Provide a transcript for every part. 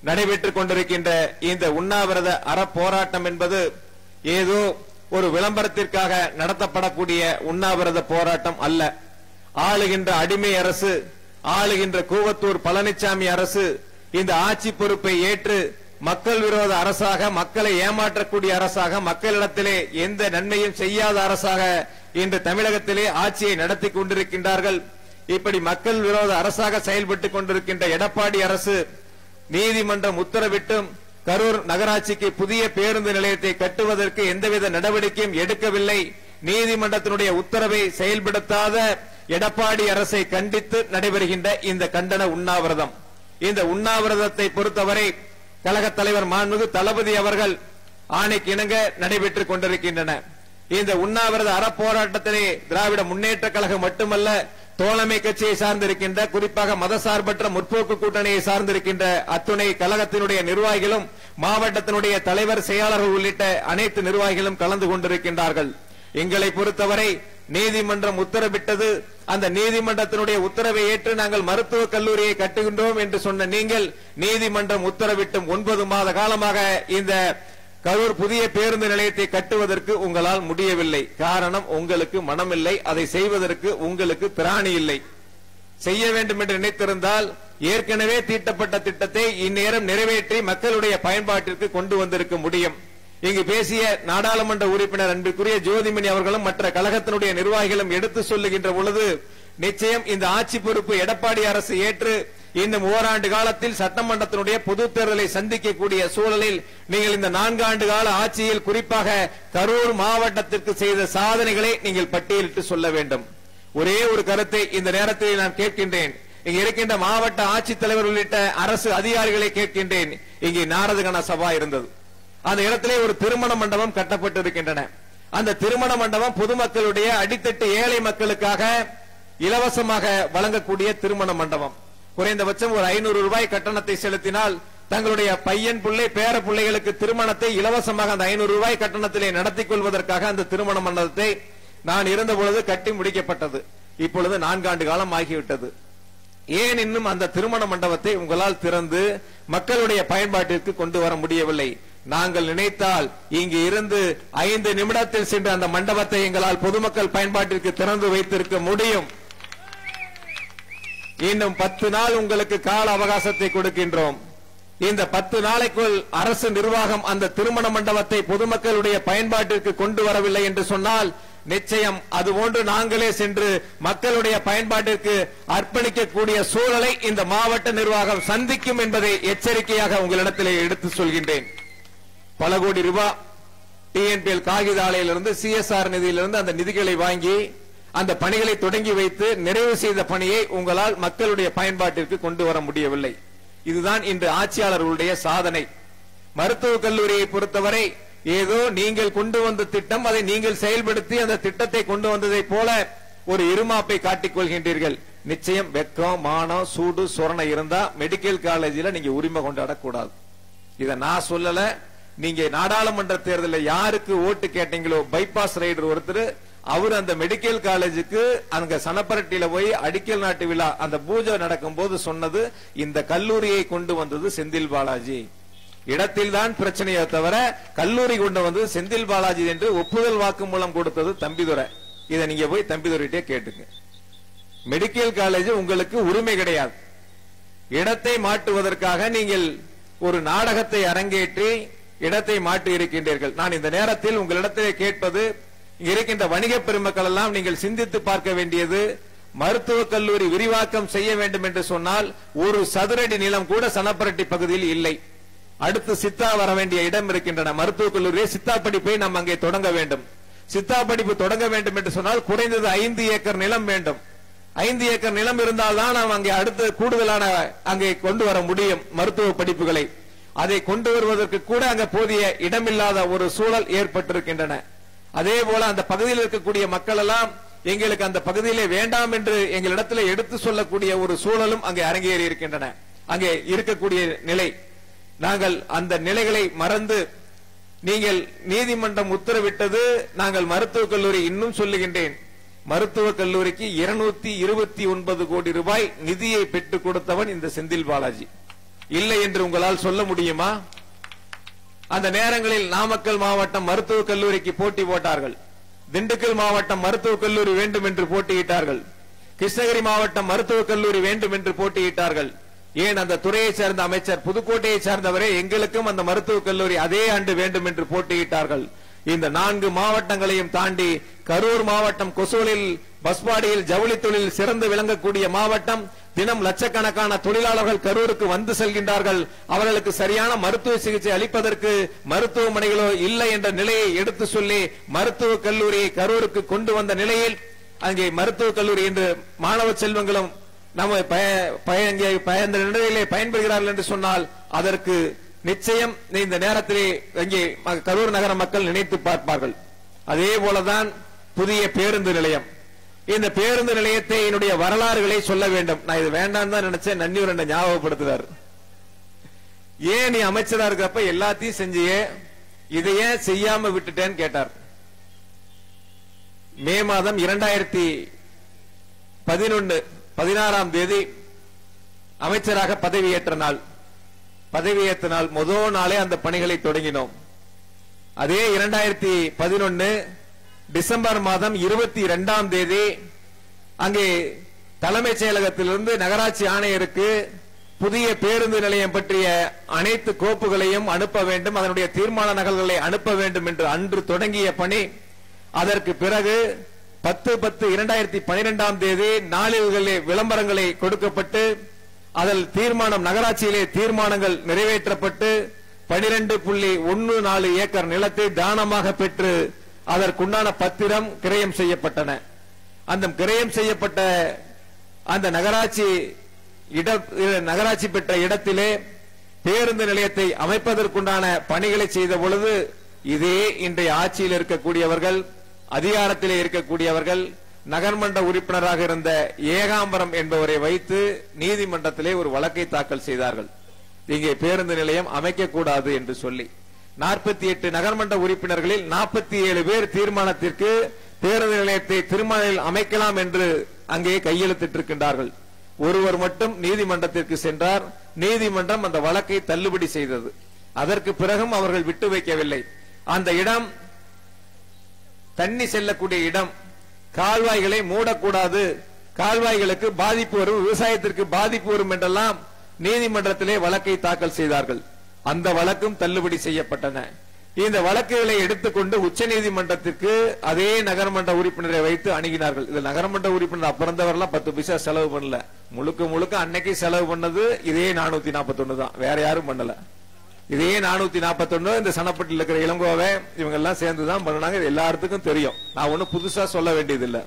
நடைபெற்றுக் கொண்டிருக்கின்ற இந்த உண்ணாவிரத அறப்போராட்டம் என்பது ஏதோ ஒரு விளம்பரத்திற்காக நடத்தப்படக்கூடிய உண்ணாவிரத போராட்டம் அல்ல ஆளுகின்ற அடிமை அரசு ஆளுகின்ற கூவத்தூர் பழனிசாமி அரசு இந்த ஆட்சி பொறுப்பை ஏற்று மக்கள் விரோத அரசாக மக்களை ஏமாற்றக்கூடிய அரசாக மக்களிடத்திலே எந்த நன்மையும் செய்யாத அரசாக இன்று தமிழகத்திலே ஆட்சியை நடத்தி கொண்டிருக்கின்றார்கள் இப்படி மக்கள் விரோத அரசாக செயல்பட்டுக் கொண்டிருக்கின்ற எடப்பாடி அரசு நீதிமன்றம் உத்தரவிட்டும் கரூர் நகராட்சிக்கு புதிய பேருந்து நிலையத்தை கட்டுவதற்கு எந்தவித நடவடிக்கையும் எடுக்கவில்லை நீதிமன்றத்தினுடைய உத்தரவை செயல்படுத்தாத எடப்பாடி அரசை கண்டித்து நடைபெறுகின்ற இந்த கண்டன உண்ணாவிரதம் இந்த உண்ணாவிரதத்தை பொறுத்தவரை கழக தலைவர் மாண்புமிகு தளபதி அவர்கள் ஆணைக்கு இணங்க நடைபெற்றுக் கொண்டிருக்கின்றன இந்த உண்ணாவிரத அறப்போராட்டத்திலே திராவிட முன்னேற்ற கழகம் மட்டுமல்ல தோழமை கட்சியை சார்ந்திருக்கின்ற குறிப்பாக மதசார்பற்ற முற்போக்கு கூட்டணியை சார்ந்திருக்கின்ற அத்துணை கழகத்தினுடைய நிர்வாகிகளும் மாவட்டத்தினுடைய தலைவர் செயலாளர்கள் உள்ளிட்ட அனைத்து நிர்வாகிகளும் கலந்து கொண்டிருக்கின்றார்கள் எங்களை பொறுத்தவரை நீதிமன்றம் உத்தரவிட்டது அந்த நீதிமன்றத்தினுடைய உத்தரவை ஏற்று நாங்கள் மருத்துவக் கல்லூரியை கட்டுகின்றோம் என்று சொன்ன நீங்கள் நீதிமன்றம் உத்தரவிட்டும் ஒன்பது மாத காலமாக இந்த கரூர் புதிய பேருந்து நிலையத்தை கட்டுவதற்கு உங்களால் முடியவில்லை காரணம் உங்களுக்கு மனமில்லை அதை செய்வதற்கு உங்களுக்கு திராணி இல்லை செய்ய வேண்டும் என்று நினைத்திருந்தால் ஏற்கனவே தீட்டப்பட்ட திட்டத்தை இந்நேரம் நிறைவேற்றி மக்களுடைய பயன்பாட்டிற்கு கொண்டு வந்திருக்க முடியும் இங்கு பேசிய நாடாளுமன்ற உறுப்பினர் அன்பிற்குரிய ஜோதிமணி அவர்களும் மற்ற கழகத்தினுடைய நிர்வாகிகளும் எடுத்து சொல்லுகின்ற பொழுது நிச்சயம் இந்த ஆட்சி பொறுப்பு எடப்பாடி அரசு ஏற்று இன்னும் ஓராண்டு காலத்தில் சட்டமன்றத்தினுடைய பொது தேர்தலை சந்திக்கக்கூடிய சூழலில் நீங்கள் இந்த நான்காண்டு கால ஆட்சியில் குறிப்பாக கரூர் மாவட்டத்திற்கு செய்த சாதனைகளை நீங்கள் பட்டியலிட்டு சொல்ல வேண்டும் ஒரே ஒரு கருத்தை இந்த நேரத்தில் நான் கேட்கின்றேன் இங்க இருக்கின்ற மாவட்ட ஆட்சித்தலைவர் உள்ளிட்ட அரசு அதிகாரிகளை கேட்கின்றேன் இங்கே நாரதகன சபா இருந்தது அந்த இடத்திலே ஒரு திருமண மண்டபம் கட்டப்பட்டிருக்கின்றன அந்த திருமண மண்டபம் பொதுமக்களுடைய அடித்தட்டு ஏழை மக்களுக்காக இலவசமாக வழங்கக்கூடிய திருமண மண்டபம் குறைந்தபட்சம் ஒரு ஐநூறு ரூபாய் கட்டணத்தை செலுத்தினால் தங்களுடைய பையன் பிள்ளை பேர பிள்ளைகளுக்கு திருமணத்தை இலவசமாக அந்த ஐநூறு ரூபாய் கட்டணத்திலே நடத்திக் கொள்வதற்காக அந்த திருமண மண்டபத்தை நான் இருந்த பொழுது கட்டி முடிக்கப்பட்டது இப்பொழுது நான்காண்டு காலம் ஆகிவிட்டது ஏன் இன்னும் அந்த திருமண மண்டபத்தை உங்களால் திறந்து மக்களுடைய பயன்பாட்டிற்கு கொண்டு வர முடியவில்லை நாங்கள் நினைத்தால் இங்கு இருந்து ஐந்து நிமிடத்தில் சென்று அந்த மண்டபத்தை எங்களால் பொதுமக்கள் பயன்பாட்டிற்கு திறந்து வைத்திருக்க முடியும் இன்னும் பத்து நாள் உங்களுக்கு கால அவகாசத்தை கொடுக்கின்றோம் இந்த பத்து நாளைக்குள் அரசு நிர்வாகம் அந்த திருமண மண்டபத்தை பொதுமக்களுடைய பயன்பாட்டிற்கு கொண்டு வரவில்லை என்று சொன்னால் நிச்சயம் அதுபோன்று நாங்களே சென்று மக்களுடைய பயன்பாட்டிற்கு அர்ப்பணிக்கக்கூடிய சூழலை இந்த மாவட்ட நிர்வாகம் சந்திக்கும் என்பதை எச்சரிக்கையாக உங்களிடத்திலே எடுத்து சொல்கின்றேன் பல கோடி ரூபாய் டிஎன்பிஎல் காகித ஆலையிலிருந்து சிஎஸ்ஆர் நிதியிலிருந்து அந்த நிதிகளை வாங்கி அந்த பணிகளை தொடங்கி வைத்து நிறைவு செய்த பணியை உங்களால் மக்களுடைய பயன்பாட்டிற்கு கொண்டு வர முடியவில்லை இதுதான் இன்று ஆட்சியாளர்களுடைய சாதனை மருத்துவக் கல்லூரியை பொறுத்தவரை ஏதோ நீங்கள் கொண்டு வந்த திட்டம் அதை நீங்கள் செயல்படுத்தி அந்த திட்டத்தை கொண்டு வந்ததை போல ஒரு இருமாப்பை காட்டிக் கொள்கின்றீர்கள் நிச்சயம் வெக்கம் மானம் சூடு சொரணை இருந்தா மெடிக்கல் காலேஜில் நீங்க உரிமை கொண்டாடக்கூடாது இத நான் சொல்லல நீங்க நாடாளுமன்ற தேர்தலில் யாருக்கு ஓட்டு கேட்டீங்களோ பைபாஸ் ரைடர் ஒருத்தர் அவர் அந்த மெடிக்கல் காலேஜுக்கு அங்க சனப்பரட்டியில போய் அடிக்கல் நாட்டு விழா அந்த பூஜை நடக்கும் போது சொன்னது இந்த கல்லூரியை கொண்டு வந்தது செந்தில் பாலாஜி இடத்தில் தான் பிரச்சனையை தவிர கல்லூரி கொண்டு வந்தது செந்தில் பாலாஜி என்று ஒப்புதல் வாக்குமூலம் கொடுத்தது தம்பிதுரை இதை நீங்க போய் தம்பிதுரைட்டே கேட்டுங்க மெடிக்கல் காலேஜ் உங்களுக்கு உரிமை கிடையாது இடத்தை மாற்றுவதற்காக நீங்கள் ஒரு நாடகத்தை அரங்கேற்றி இடத்தை மாற்றி இருக்கின்றீர்கள் நான் இந்த நேரத்தில் உங்களிடத்திலே கேட்பது இங்க இருக்கின்ற வணிக பெருமக்கள் எல்லாம் நீங்கள் சிந்தித்து பார்க்க வேண்டியது மருத்துவக் கல்லூரி விரிவாக்கம் செய்ய வேண்டும் என்று சொன்னால் ஒரு சதுரடி நிலம் கூட சனப்பரட்டி பகுதியில் இல்லை அடுத்து சித்தா வர வேண்டிய இடம் இருக்கின்றன மருத்துவக் கல்லூரியை சித்தா படிப்பை நாம் அங்கே தொடங்க வேண்டும் சித்தா படிப்பு தொடங்க வேண்டும் என்று சொன்னால் குறைந்தது ஐந்து ஏக்கர் நிலம் வேண்டும் ஐந்து ஏக்கர் நிலம் இருந்தால்தான் நாம் அங்கே அடுத்து கூடுதலான அங்கே கொண்டு வர முடியும் மருத்துவ படிப்புகளை அதை கொண்டு வருவதற்கு கூட அங்க போதிய இடமில்லாத ஒரு சூழல் ஏற்பட்டிருக்கின்றன அதே போல அந்த பகுதியில் இருக்கக்கூடிய மக்கள் எல்லாம் எங்களுக்கு அந்த பகுதியிலே வேண்டாம் என்று எங்களிடத்தில் எடுத்து சொல்லக்கூடிய ஒரு சூழலும் அங்கே அரங்கேறி இருக்கின்றன அங்கே இருக்கக்கூடிய நிலை நாங்கள் அந்த நிலைகளை மறந்து நீங்கள் நீதிமன்றம் உத்தரவிட்டது நாங்கள் மருத்துவக் கல்லூரி இன்னும் சொல்லுகின்றேன் மருத்துவக் கல்லூரிக்கு இருநூத்தி இருபத்தி ஒன்பது கோடி ரூபாய் நிதியை பெற்றுக் கொடுத்தவன் இந்த செந்தில் பாலாஜி இல்லை என்று உங்களால் சொல்ல முடியுமா அந்த நேரங்களில் நாமக்கல் மாவட்டம் மருத்துவக் கல்லூரிக்கு போட்டி போட்டார்கள் திண்டுக்கல் மாவட்டம் மருத்துவக் கல்லூரி வேண்டும் என்று போட்டியிட்டார்கள் கிருஷ்ணகிரி மாவட்டம் மருத்துவக் கல்லூரி வேண்டும் என்று போட்டியிட்டார்கள் ஏன் அந்த துறையை சேர்ந்த அமைச்சர் புதுக்கோட்டையை சேர்ந்தவரே எங்களுக்கும் அந்த மருத்துவக் கல்லூரி அதே ஆண்டு வேண்டும் என்று போட்டியிட்டார்கள் இந்த நான்கு மாவட்டங்களையும் தாண்டி கரூர் மாவட்டம் கொசூலில் பஸ்பாடியில் ஜவுளி தொழில் சிறந்து விளங்கக்கூடிய மாவட்டம் தினம் லட்சக்கணக்கான தொழிலாளர்கள் கரூருக்கு வந்து செல்கின்றார்கள் அவர்களுக்கு சரியான மருத்துவ சிகிச்சை அளிப்பதற்கு மருத்துவமனைகளோ இல்லை என்ற நிலையை எடுத்து சொல்லி மருத்துவக் கல்லூரியை கரூருக்கு கொண்டு வந்த நிலையில் அங்கே மருத்துவக் கல்லூரி என்று மாணவ செல்வங்களும் நம்ம பய- பய- இங்கே பய- இந்த நிலையிலே பயன்பெறுகிறார்கள் என்று சொன்னால் அதற்கு நிச்சயம் இந்த நேரத்திலே இங்கே ம- கரூர் நகர மக்கள் நினைத்து பார்ப்பார்கள் அதே போலதான் புதிய பேருந்து நிலையம் இந்த பேருந்து நிலையத்தை என்னுடைய வரலாறுகளை சொல்ல வேண்டும் நான் இது வேண்டாம் தான் நினைச்சேன் நன்னியூர் என்ன ஞாபகப்படுத்துறார் ஏன் நீ அமைச்சரா இருக்கப்ப எல்லாத்தையும் செஞ்சியே இதை ஏன் செய்யாம விட்டுட்டேன்னு கேட்டார் மே மாதம் இரண்டாயிரத்தி பதினொன்னு பதினாறாம் தேதி அமைச்சராக பதவியேற்ற நாள் பதவியேற்ற நாள் முதல் நாளே அந்த பணிகளை தொடங்கினோம் அதே இரண்டாயிரத்தி பதினொன்னு டிசம்பர் மாதம் இருபத்தி இரண்டாம் தேதி அங்கே தலைமைச் செயலகத்திலிருந்து நகராட்சி ஆணையருக்கு புதிய பேருந்து நிலையம் பற்றிய அனைத்து கோப்புகளையும் அனுப்ப வேண்டும் அதனுடைய தீர்மான நகல்களை அனுப்ப வேண்டும் என்று அன்று தொடங்கிய பணி அதற்கு பிறகு பத்து பத்து இரண்டாயிரத்தி பனிரெண்டாம் தேதி நாளிதழ்களில் விளம்பரங்களை கொடுக்கப்பட்டு அதில் தீர்மானம் நகராட்சியிலே தீர்மானங்கள் நிறைவேற்றப்பட்டு பனிரெண்டு புள்ளி ஒன்னு நாலு ஏக்கர் நிலத்தை தானமாக பெற்று அதற்குண்டான பத்திரம் கிரயம் செய்யப்பட்டன அந்த கிரயம் செய்யப்பட்ட அந்த நகராட்சி இட நகராட்சி பெற்ற இடத்திலே பேருந்து நிலையத்தை அமைப்பதற்குண்டான பணிகளை செய்த பொழுது இதே இன்றைய ஆட்சியில் இருக்கக்கூடியவர்கள் அதிகாரத்திலே இருக்கக்கூடியவர்கள் நகர்மன்ற உறுப்பினராக இருந்த ஏகாம்பரம் என்பவரை வைத்து நீதிமன்றத்திலே ஒரு வழக்கை தாக்கல் செய்தார்கள் இங்கே பேருந்து நிலையம் அமைக்கக்கூடாது என்று சொல்லி நாற்பத்தி எட்டு நகர்மன்ற உறுப்பினர்களில் நாற்பத்தி ஏழு பேர் தீர்மானத்திற்கு பேருந்து நிலையத்தை திருமணையில் அமைக்கலாம் என்று அங்கே கையெழுத்திட்டிருக்கின்றார்கள் ஒருவர் மட்டும் நீதிமன்றத்திற்கு சென்றார் நீதிமன்றம் அந்த வழக்கை தள்ளுபடி செய்தது அதற்கு பிறகும் அவர்கள் விட்டு வைக்கவில்லை அந்த இடம் தண்ணி செல்லக்கூடிய இடம் கால்வாய்களை மூடக்கூடாது கால்வாய்களுக்கு பாதிப்பு வரும் விவசாயத்திற்கு பாதிப்பு வரும் என்றெல்லாம் நீதிமன்றத்திலே வழக்கை தாக்கல் செய்தார்கள் அந்த வழக்கும் தள்ளுபடி செய்யப்பட்டன இந்த வழக்குகளை எடுத்துக்கொண்டு உச்சநீதிமன்றத்திற்கு அதே நகரமன்ற உறுப்பினரை வைத்து அணுகினார்கள் இது நகரமன்ற உறுப்பினர் அப்பிறந்தவரெல்லாம் பத்து பைசா செலவு பண்ணல முழுக்க முழுக்க அன்னைக்கு செலவு பண்ணது இதே நானூத்தி நாற்பத்தொன்னு தான் வேற யாரும் பண்ணல இதே நானூத்தி நாற்பத்தொன்னு இந்த சனப்பட்டில் இருக்கிற இளங்கோவை இவங்க எல்லாம் சேர்ந்து தான் பண்ணாங்க இது எல்லாத்துக்கும் தெரியும் நான் ஒண்ணும் புதுசா சொல்ல வேண்டியதில்லை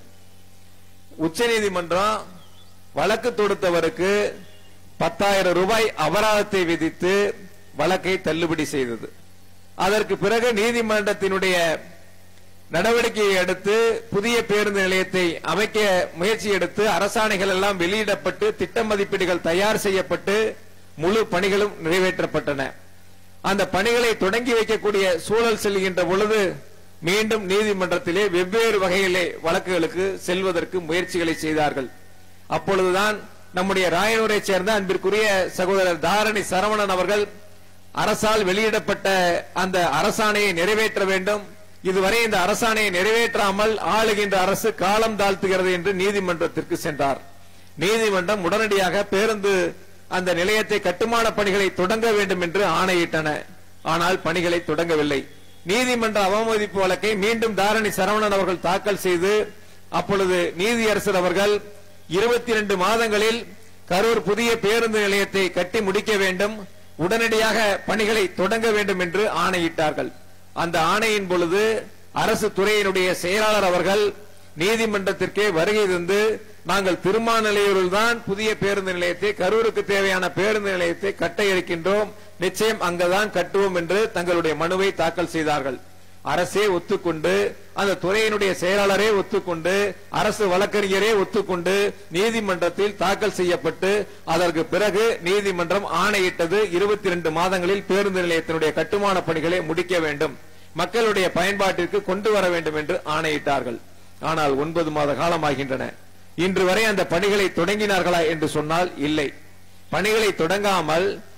உச்சநீதிமன்றம் வழக்கு தொடுத்தவருக்கு பத்தாயிரம் ரூபாய் அபராதத்தை விதித்து வழக்கை தள்ளுபடி செய்தது அதற்கு பிறகு நீதிமன்றத்தினுடைய நடவடிக்கையை அடுத்து புதிய பேருந்து நிலையத்தை அமைக்க முயற்சி எடுத்து அரசாணைகள் எல்லாம் வெளியிடப்பட்டு திட்ட மதிப்பீடுகள் தயார் செய்யப்பட்டு முழு பணிகளும் நிறைவேற்றப்பட்டன அந்த பணிகளை தொடங்கி வைக்கக்கூடிய சூழல் செல்கின்ற பொழுது மீண்டும் நீதிமன்றத்திலே வெவ்வேறு வகையிலே வழக்குகளுக்கு செல்வதற்கு முயற்சிகளை செய்தார்கள் அப்பொழுதுதான் நம்முடைய ராயனூரை சேர்ந்த அன்பிற்குரிய சகோதரர் தாரணி சரவணன் அவர்கள் அரசால் வெளியிடப்பட்ட அந்த அரசாணையை நிறைவேற்ற வேண்டும் இதுவரை இந்த அரசாணையை நிறைவேற்றாமல் ஆளுகின்ற அரசு காலம் தாழ்த்துகிறது என்று நீதிமன்றத்திற்கு சென்றார் நீதிமன்றம் உடனடியாக பேருந்து அந்த நிலையத்தை கட்டுமான பணிகளை தொடங்க வேண்டும் என்று ஆணையிட்டன ஆனால் பணிகளை தொடங்கவில்லை நீதிமன்ற அவமதிப்பு வழக்கை மீண்டும் தாரணி சரவணன் அவர்கள் தாக்கல் செய்து அப்பொழுது நீதியரசர் அவர்கள் இருபத்தி இரண்டு மாதங்களில் கரூர் புதிய பேருந்து நிலையத்தை கட்டி முடிக்க வேண்டும் உடனடியாக பணிகளை தொடங்க வேண்டும் என்று ஆணையிட்டார்கள் அந்த ஆணையின் பொழுது அரசு துறையினுடைய செயலாளர் அவர்கள் நீதிமன்றத்திற்கே வருகை தந்து நாங்கள் திருமாநிலையூரில் தான் புதிய பேருந்து நிலையத்தை கரூருக்கு தேவையான பேருந்து நிலையத்தை கட்ட இருக்கின்றோம் நிச்சயம் அங்கதான் கட்டுவோம் என்று தங்களுடைய மனுவை தாக்கல் செய்தார்கள் அரசே ஒத்துக்கொண்டு அந்த துறையினுடைய செயலாளரே ஒத்துக்கொண்டு அரசு வழக்கறிஞரே ஒத்துக்கொண்டு நீதிமன்றத்தில் தாக்கல் செய்யப்பட்டு அதற்கு பிறகு நீதிமன்றம் ஆணையிட்டது இருபத்தி ரெண்டு மாதங்களில் பேருந்து நிலையத்தினுடைய கட்டுமான பணிகளை முடிக்க வேண்டும் மக்களுடைய பயன்பாட்டிற்கு கொண்டு வர வேண்டும் என்று ஆணையிட்டார்கள் ஆனால் ஒன்பது மாத காலமாகின்றன இன்று வரை அந்த பணிகளை தொடங்கினார்களா என்று சொன்னால் இல்லை பணிகளை தொடங்காமல்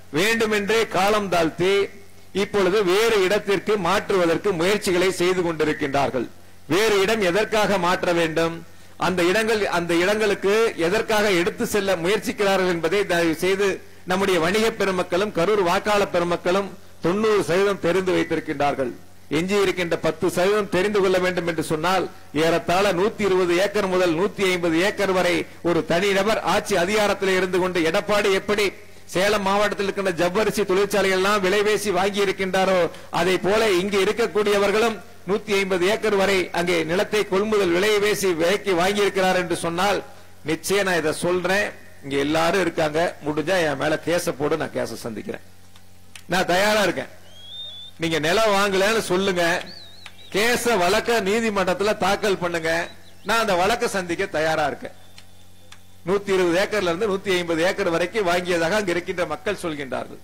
வேண்டுமென்றே காலம் தாழ்த்தி இப்பொழுது வேறு இடத்திற்கு மாற்றுவதற்கு முயற்சிகளை செய்து கொண்டிருக்கின்றார்கள் வேறு இடம் எதற்காக மாற்ற வேண்டும் அந்த இடங்கள் அந்த இடங்களுக்கு எதற்காக எடுத்து செல்ல முயற்சிக்கிறார்கள் என்பதை தயவு செய்து நம்முடைய வணிக பெருமக்களும் கரூர் வாக்காளர் பெருமக்களும் தொண்ணூறு சதவீதம் தெரிந்து வைத்திருக்கின்றார்கள் எஞ்சி இருக்கின்ற பத்து சதவீதம் தெரிந்து கொள்ள வேண்டும் என்று சொன்னால் ஏறத்தாழ நூத்தி இருபது ஏக்கர் முதல் நூத்தி ஐம்பது ஏக்கர் வரை ஒரு தனிநபர் ஆட்சி அதிகாரத்தில் இருந்து கொண்டு எடப்பாடி எப்படி சேலம் மாவட்டத்தில் இருக்கின்ற ஜவ்வரிசி தொழிற்சாலைகள் எல்லாம் விலைபேசி வாங்கி இருக்கின்றாரோ அதை போல இங்கு இருக்கக்கூடியவர்களும் நூத்தி ஐம்பது ஏக்கர் வரை அங்கே நிலத்தை கொள்முதல் விலை பேசி விலைக்கு வாங்கி இருக்கிறார் என்று சொன்னால் நிச்சயம் நான் இதை சொல்றேன் இங்க எல்லாரும் இருக்காங்க முடிஞ்சா என் மேல கேச போடு நான் கேச சந்திக்கிறேன் நான் தயாரா இருக்கேன் நீங்க நிலம் வாங்கலன்னு சொல்லுங்க கேச வழக்க நீதிமன்றத்துல தாக்கல் பண்ணுங்க நான் அந்த வழக்க சந்திக்க தயாரா இருக்கேன் நூத்தி இருபது ஏக்கர்ல இருந்து நூத்தி ஐம்பது ஏக்கர் வரைக்கும் வாங்கியதாக அங்க இருக்கின்ற மக்கள் சொல்கின்றார்கள்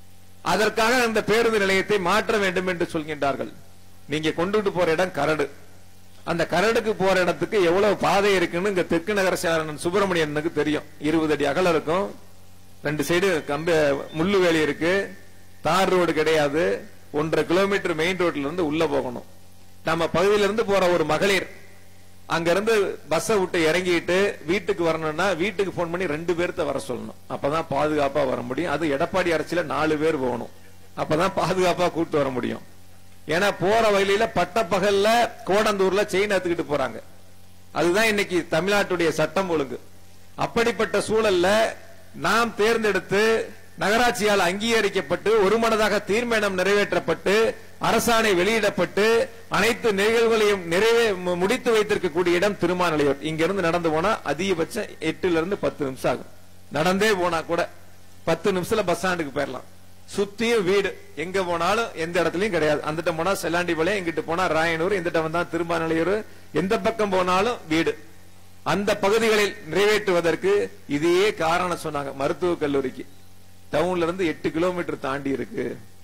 அதற்காக அந்த பேருந்து நிலையத்தை மாற்ற வேண்டும் என்று சொல்கின்றார்கள் நீங்க கொண்டுட்டு போற இடம் கரடு அந்த கரடுக்கு போற இடத்துக்கு எவ்வளவு பாதை இருக்குன்னு இங்க தெற்கு நகர சேரன் சுப்பிரமணியனுக்கு தெரியும் இருபது அடி அகலம் இருக்கும் ரெண்டு சைடு கம்ப முள்ளு வேலி இருக்கு தார் ரோடு கிடையாது ஒன்றரை கிலோமீட்டர் மெயின் ரோட்ல இருந்து உள்ள போகணும் நம்ம பகுதியில இருந்து போற ஒரு மகளிர் அங்க இருந்து பஸ்ஸை விட்டு இறங்கிட்டு வீட்டுக்கு வரணும்னா வீட்டுக்கு போன் பண்ணி ரெண்டு பேர்த்த வர சொல்லணும் அப்பதான் பாதுகாப்பா வர முடியும் அது எடப்பாடி அரசியல நாலு பேர் போகணும் அப்பதான் பாதுகாப்பா கூட்டு வர முடியும் ஏன்னா போற வழியில பட்டப்பகல்ல கோடந்தூர்ல செயின் எடுத்துக்கிட்டு போறாங்க அதுதான் இன்னைக்கு தமிழ்நாட்டுடைய சட்டம் ஒழுங்கு அப்படிப்பட்ட சூழல்ல நாம் தேர்ந்தெடுத்து நகராட்சியால் அங்கீகரிக்கப்பட்டு ஒருமனதாக தீர்மானம் நிறைவேற்றப்பட்டு அரசாணை வெளியிடப்பட்டு அனைத்து நிகழ்வுகளையும் நிறைவே மு- முடித்து வைத்திருக்கக்கூடிய இடம் திருமாநிலையூர் இங்க இருந்து நடந்து போனா அதிகபட்சம் எட்டுல இருந்து பத்து நிமிஷம் ஆகும் நடந்தே போனா கூட பத்து நிமிஷத்துல பஸ் ஸ்டாண்டுக்கு போயிடலாம் சுத்தியும் வீடு எங்க போனாலும் எந்த இடத்துலயும் கிடையாது அந்திட்ட போனா செல்லாண்டிபாளையம் எங்கிட்ட போனா ராயனூர் இந்த வந்தா திருமாநிலையூர் எந்த பக்கம் போனாலும் வீடு அந்த பகுதிகளில் நிறைவேற்றுவதற்கு இதையே காரணம் சொன்னாங்க மருத்துவக் கல்லூரிக்கு டவுன்ல இருந்து எட்டு கிலோமீட்டர் தாண்டி இருக்கு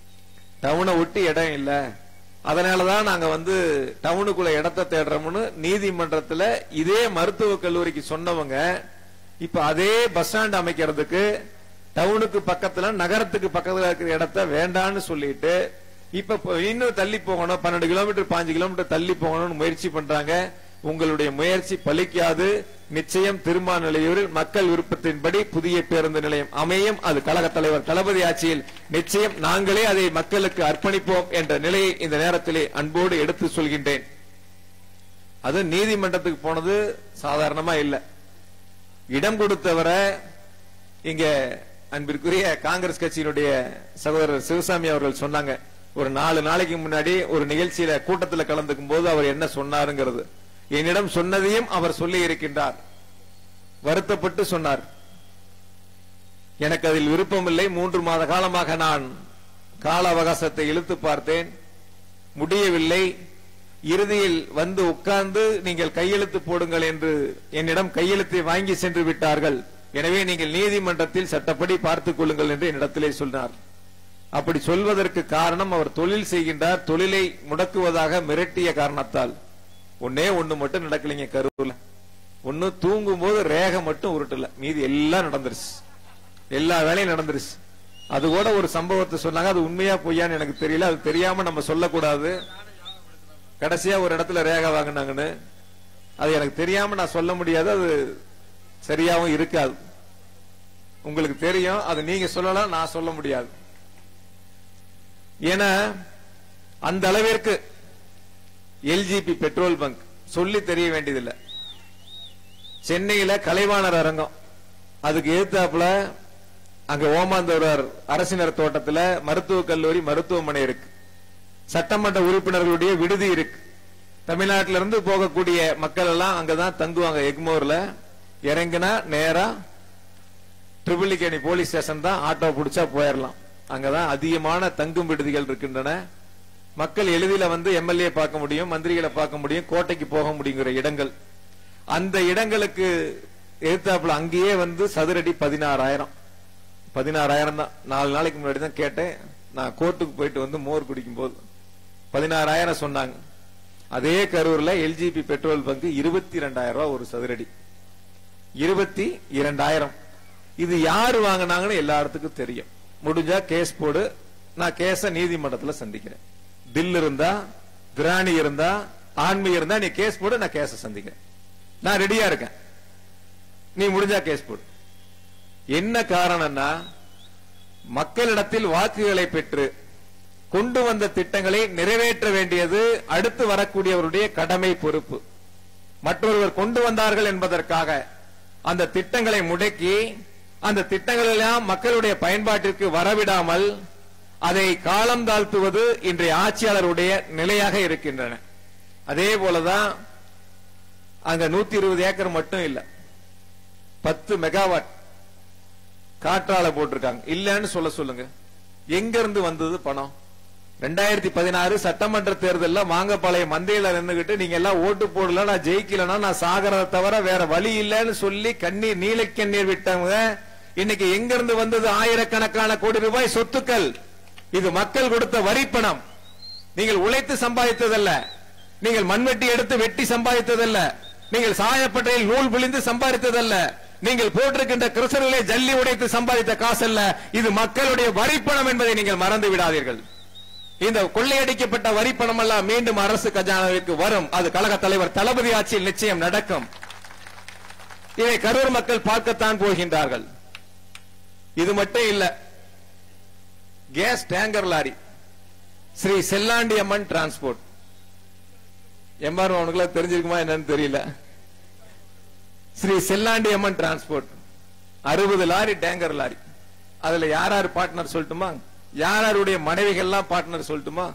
டவுனை ஒட்டி இடம் இல்ல அதனாலதான் நாங்க வந்து டவுனுக்குள்ள இடத்தை தேடுறோம்னு நீதிமன்றத்துல இதே மருத்துவக் கல்லூரிக்கு சொன்னவங்க இப்ப அதே பஸ் ஸ்டாண்ட் அமைக்கிறதுக்கு டவுனுக்கு பக்கத்துல நகரத்துக்கு பக்கத்துல இருக்கிற இடத்த வேண்டான்னு சொல்லிட்டு இப்ப ப- இன்னும் தள்ளி போகணும் பன்னெண்டு கிலோமீட்டர் பாஞ்சு கிலோமீட்டர் தள்ளி போகணும்னு முயற்சி பண்றாங்க உங்களுடைய முயற்சி பலிக்காது நிச்சயம் திருமாநிலையூரில் மக்கள் விருப்பத்தின்படி புதிய பேருந்து நிலையம் அமையும் அது கழக தலைவர் தளபதி ஆட்சியில் நிச்சயம் நாங்களே அதை மக்களுக்கு அர்ப்பணிப்போம் என்ற நிலையை இந்த நேரத்திலே அன்போடு எடுத்து சொல்கின்றேன் அது நீதிமன்றத்துக்கு போனது சாதாரணமா இல்ல இடம் கொடுத்தவரை இங்க அன்பிற்குரிய காங்கிரஸ் கட்சியினுடைய சகோதரர் சிவசாமி அவர்கள் சொன்னாங்க ஒரு நாலு நாளைக்கு முன்னாடி ஒரு நிகழ்ச்சியில கூட்டத்தில் கலந்துக்கும் போது அவர் என்ன சொன்னாருங்கிறது என்னிடம் சொன்னதையும் அவர் சொல்லி இருக்கின்றார் வருத்தப்பட்டு சொன்னார் எனக்கு அதில் விருப்பமில்லை மூன்று மாத காலமாக நான் கால அவகாசத்தை இழுத்து பார்த்தேன் முடியவில்லை இறுதியில் வந்து உட்கார்ந்து நீங்கள் கையெழுத்து போடுங்கள் என்று என்னிடம் கையெழுத்தை வாங்கி சென்று விட்டார்கள் எனவே நீங்கள் நீதிமன்றத்தில் சட்டப்படி பார்த்துக் கொள்ளுங்கள் என்று என்னிடத்திலே சொன்னார் அப்படி சொல்வதற்கு காரணம் அவர் தொழில் செய்கின்றார் தொழிலை முடக்குவதாக மிரட்டிய காரணத்தால் ஒன்னே ஒண்ணு மட்டும் நடக்கலைங்க கரூர்ல ஒண்ணு தூங்கும் போது ரேகை மட்டும் உருட்டல மீதி எல்லாம் நடந்துருச்சு எல்லா வேலையும் நடந்துருச்சு அது கூட ஒரு சம்பவத்தை சொன்னாங்க அது உண்மையா பொய்யான்னு எனக்கு தெரியல அது தெரியாம நம்ம சொல்லக்கூடாது கடைசியா ஒரு இடத்துல ரேகை வாங்கினாங்கன்னு அது எனக்கு தெரியாம நான் சொல்ல முடியாது அது சரியாவும் இருக்காது உங்களுக்கு தெரியும் அது நீங்க சொல்லலாம் நான் சொல்ல முடியாது ஏன்னா அந்த அளவிற்கு எல்ஜிபி பெட்ரோல் பங்க் சொல்லி தெரிய வேண்டியதில்லை சென்னையில கலைவாணர் அரங்கம் அதுக்கு எதிர்த்தாப்புல அங்க ஓமாந்தூரர் அரசினர் தோட்டத்துல மருத்துவக் கல்லூரி மருத்துவமனை இருக்கு சட்டமன்ற உறுப்பினர்களுடைய விடுதி இருக்கு தமிழ்நாட்டில இருந்து போகக்கூடிய மக்கள் எல்லாம் அங்கதான் தங்குவாங்க எக்மோர்ல இறங்கினா நேரா ட்ரிபிளிகேணி போலீஸ் ஸ்டேஷன் தான் ஆட்டோ பிடிச்சா போயிடலாம் அங்கதான் அதிகமான தங்கும் விடுதிகள் இருக்கின்றன மக்கள் எளிதில வந்து எம்எல்ஏ பார்க்க முடியும் மந்திரிகளை பார்க்க முடியும் கோட்டைக்கு போக முடியுங்கிற இடங்கள் அந்த இடங்களுக்கு எதிர்த்தாப்புல அங்கேயே வந்து சதுரடி பதினாறாயிரம் பதினாறாயிரம் தான் நாலு நாளைக்கு முன்னாடி தான் கேட்டேன் நான் கோர்ட்டுக்கு போயிட்டு வந்து மோர் குடிக்கும் போது பதினாறாயிரம் சொன்னாங்க அதே கரூர்ல எல்ஜிபி பெட்ரோல் பங்கு இருபத்தி ரெண்டாயிரம் ரூபாய் ஒரு சதுரடி இருபத்தி இரண்டாயிரம் இது யாரு வாங்கினாங்கன்னு எல்லா இடத்துக்கும் தெரியும் முடிஞ்சா கேஸ் போடு நான் கேஸ நீதிமன்றத்துல சந்திக்கிறேன் தில் இருந்தா திராணி இருந்தா ஆண்மை இருந்தா நீ கேஸ் போடு நான் கேஸ சந்திக்கிறேன் நான் ரெடியா இருக்கேன் நீ முடிஞ்சா கேஸ் போடு என்ன காரணம்னா மக்களிடத்தில் வாக்குகளை பெற்று கொண்டு வந்த திட்டங்களை நிறைவேற்ற வேண்டியது அடுத்து வரக்கூடியவருடைய கடமை பொறுப்பு மற்றொருவர் கொண்டு வந்தார்கள் என்பதற்காக அந்த திட்டங்களை முடக்கி அந்த திட்டங்கள் எல்லாம் மக்களுடைய பயன்பாட்டிற்கு வரவிடாமல் அதை காலம் தாழ்த்துவது இன்றைய ஆட்சியாளருடைய நிலையாக இருக்கின்றன அதே போலதான் அங்க நூத்தி இருபது ஏக்கர் மட்டும் இல்ல பத்து மெகாவாட் காற்றால போட்டிருக்காங்க இல்லன்னு சொல்ல சொல்லுங்க எங்க இருந்து வந்தது பணம் ரெண்டாயிரத்தி பதினாறு சட்டமன்ற தேர்தல்ல மாங்கப்பாளையம் மந்தையில நின்னுகிட்டு நீங்க எல்லாம் ஓட்டு போடல நான் ஜெயிக்கலன்னா நான் சாகரதை தவிர வேற வழி இல்லைன்னு சொல்லி கண்ணீர் நீலக்கண்ணீர் விட்டவங்க இன்னைக்கு எங்க இருந்து வந்தது ஆயிரக்கணக்கான கோடி ரூபாய் சொத்துக்கள் இது மக்கள் கொடுத்த வரி பணம் நீங்கள் உழைத்து சம்பாதித்ததல்ல நீங்கள் மண்வெட்டி எடுத்து வெட்டி சம்பாதித்ததல்ல நீங்கள் சாயப்பட்டையில் நூல் பிழிந்து சம்பாதித்ததல்ல நீங்கள் போட்டிருக்கின்ற கிறிஸ்தவர்களை ஜல்லி உடைத்து சம்பாதித்த காசல்ல இது மக்களுடைய வரிப்பணம் என்பதை நீங்கள் மறந்து விடாதீர்கள் இந்த கொள்ளையடிக்கப்பட்ட வரிப்பணம் எல்லாம் மீண்டும் அரசு கஜானாவிற்கு வரும் அது கழக தலைவர் தளபதி ஆட்சியில் நிச்சயம் நடக்கும் இதை கரூர் மக்கள் பார்க்கத்தான் போகின்றார்கள் இது மட்டும் இல்ல gas tanker lorry Shri Sellandi Amman transport MR அவனுக்குள்ள தெரிஞ்சிருக்குமா என்னன்னு தெரியல ஸ்ரீ செல்லாண்டி அம்மன் டிரான்ஸ்போர்ட் அறுபது லாரி டேங்கர் லாரி அதுல யார் யார் பார்ட்னர் சொல்லட்டுமா யார் யாருடைய மனைவிகள்லாம் பார்ட்னர் சொல்லட்டுமா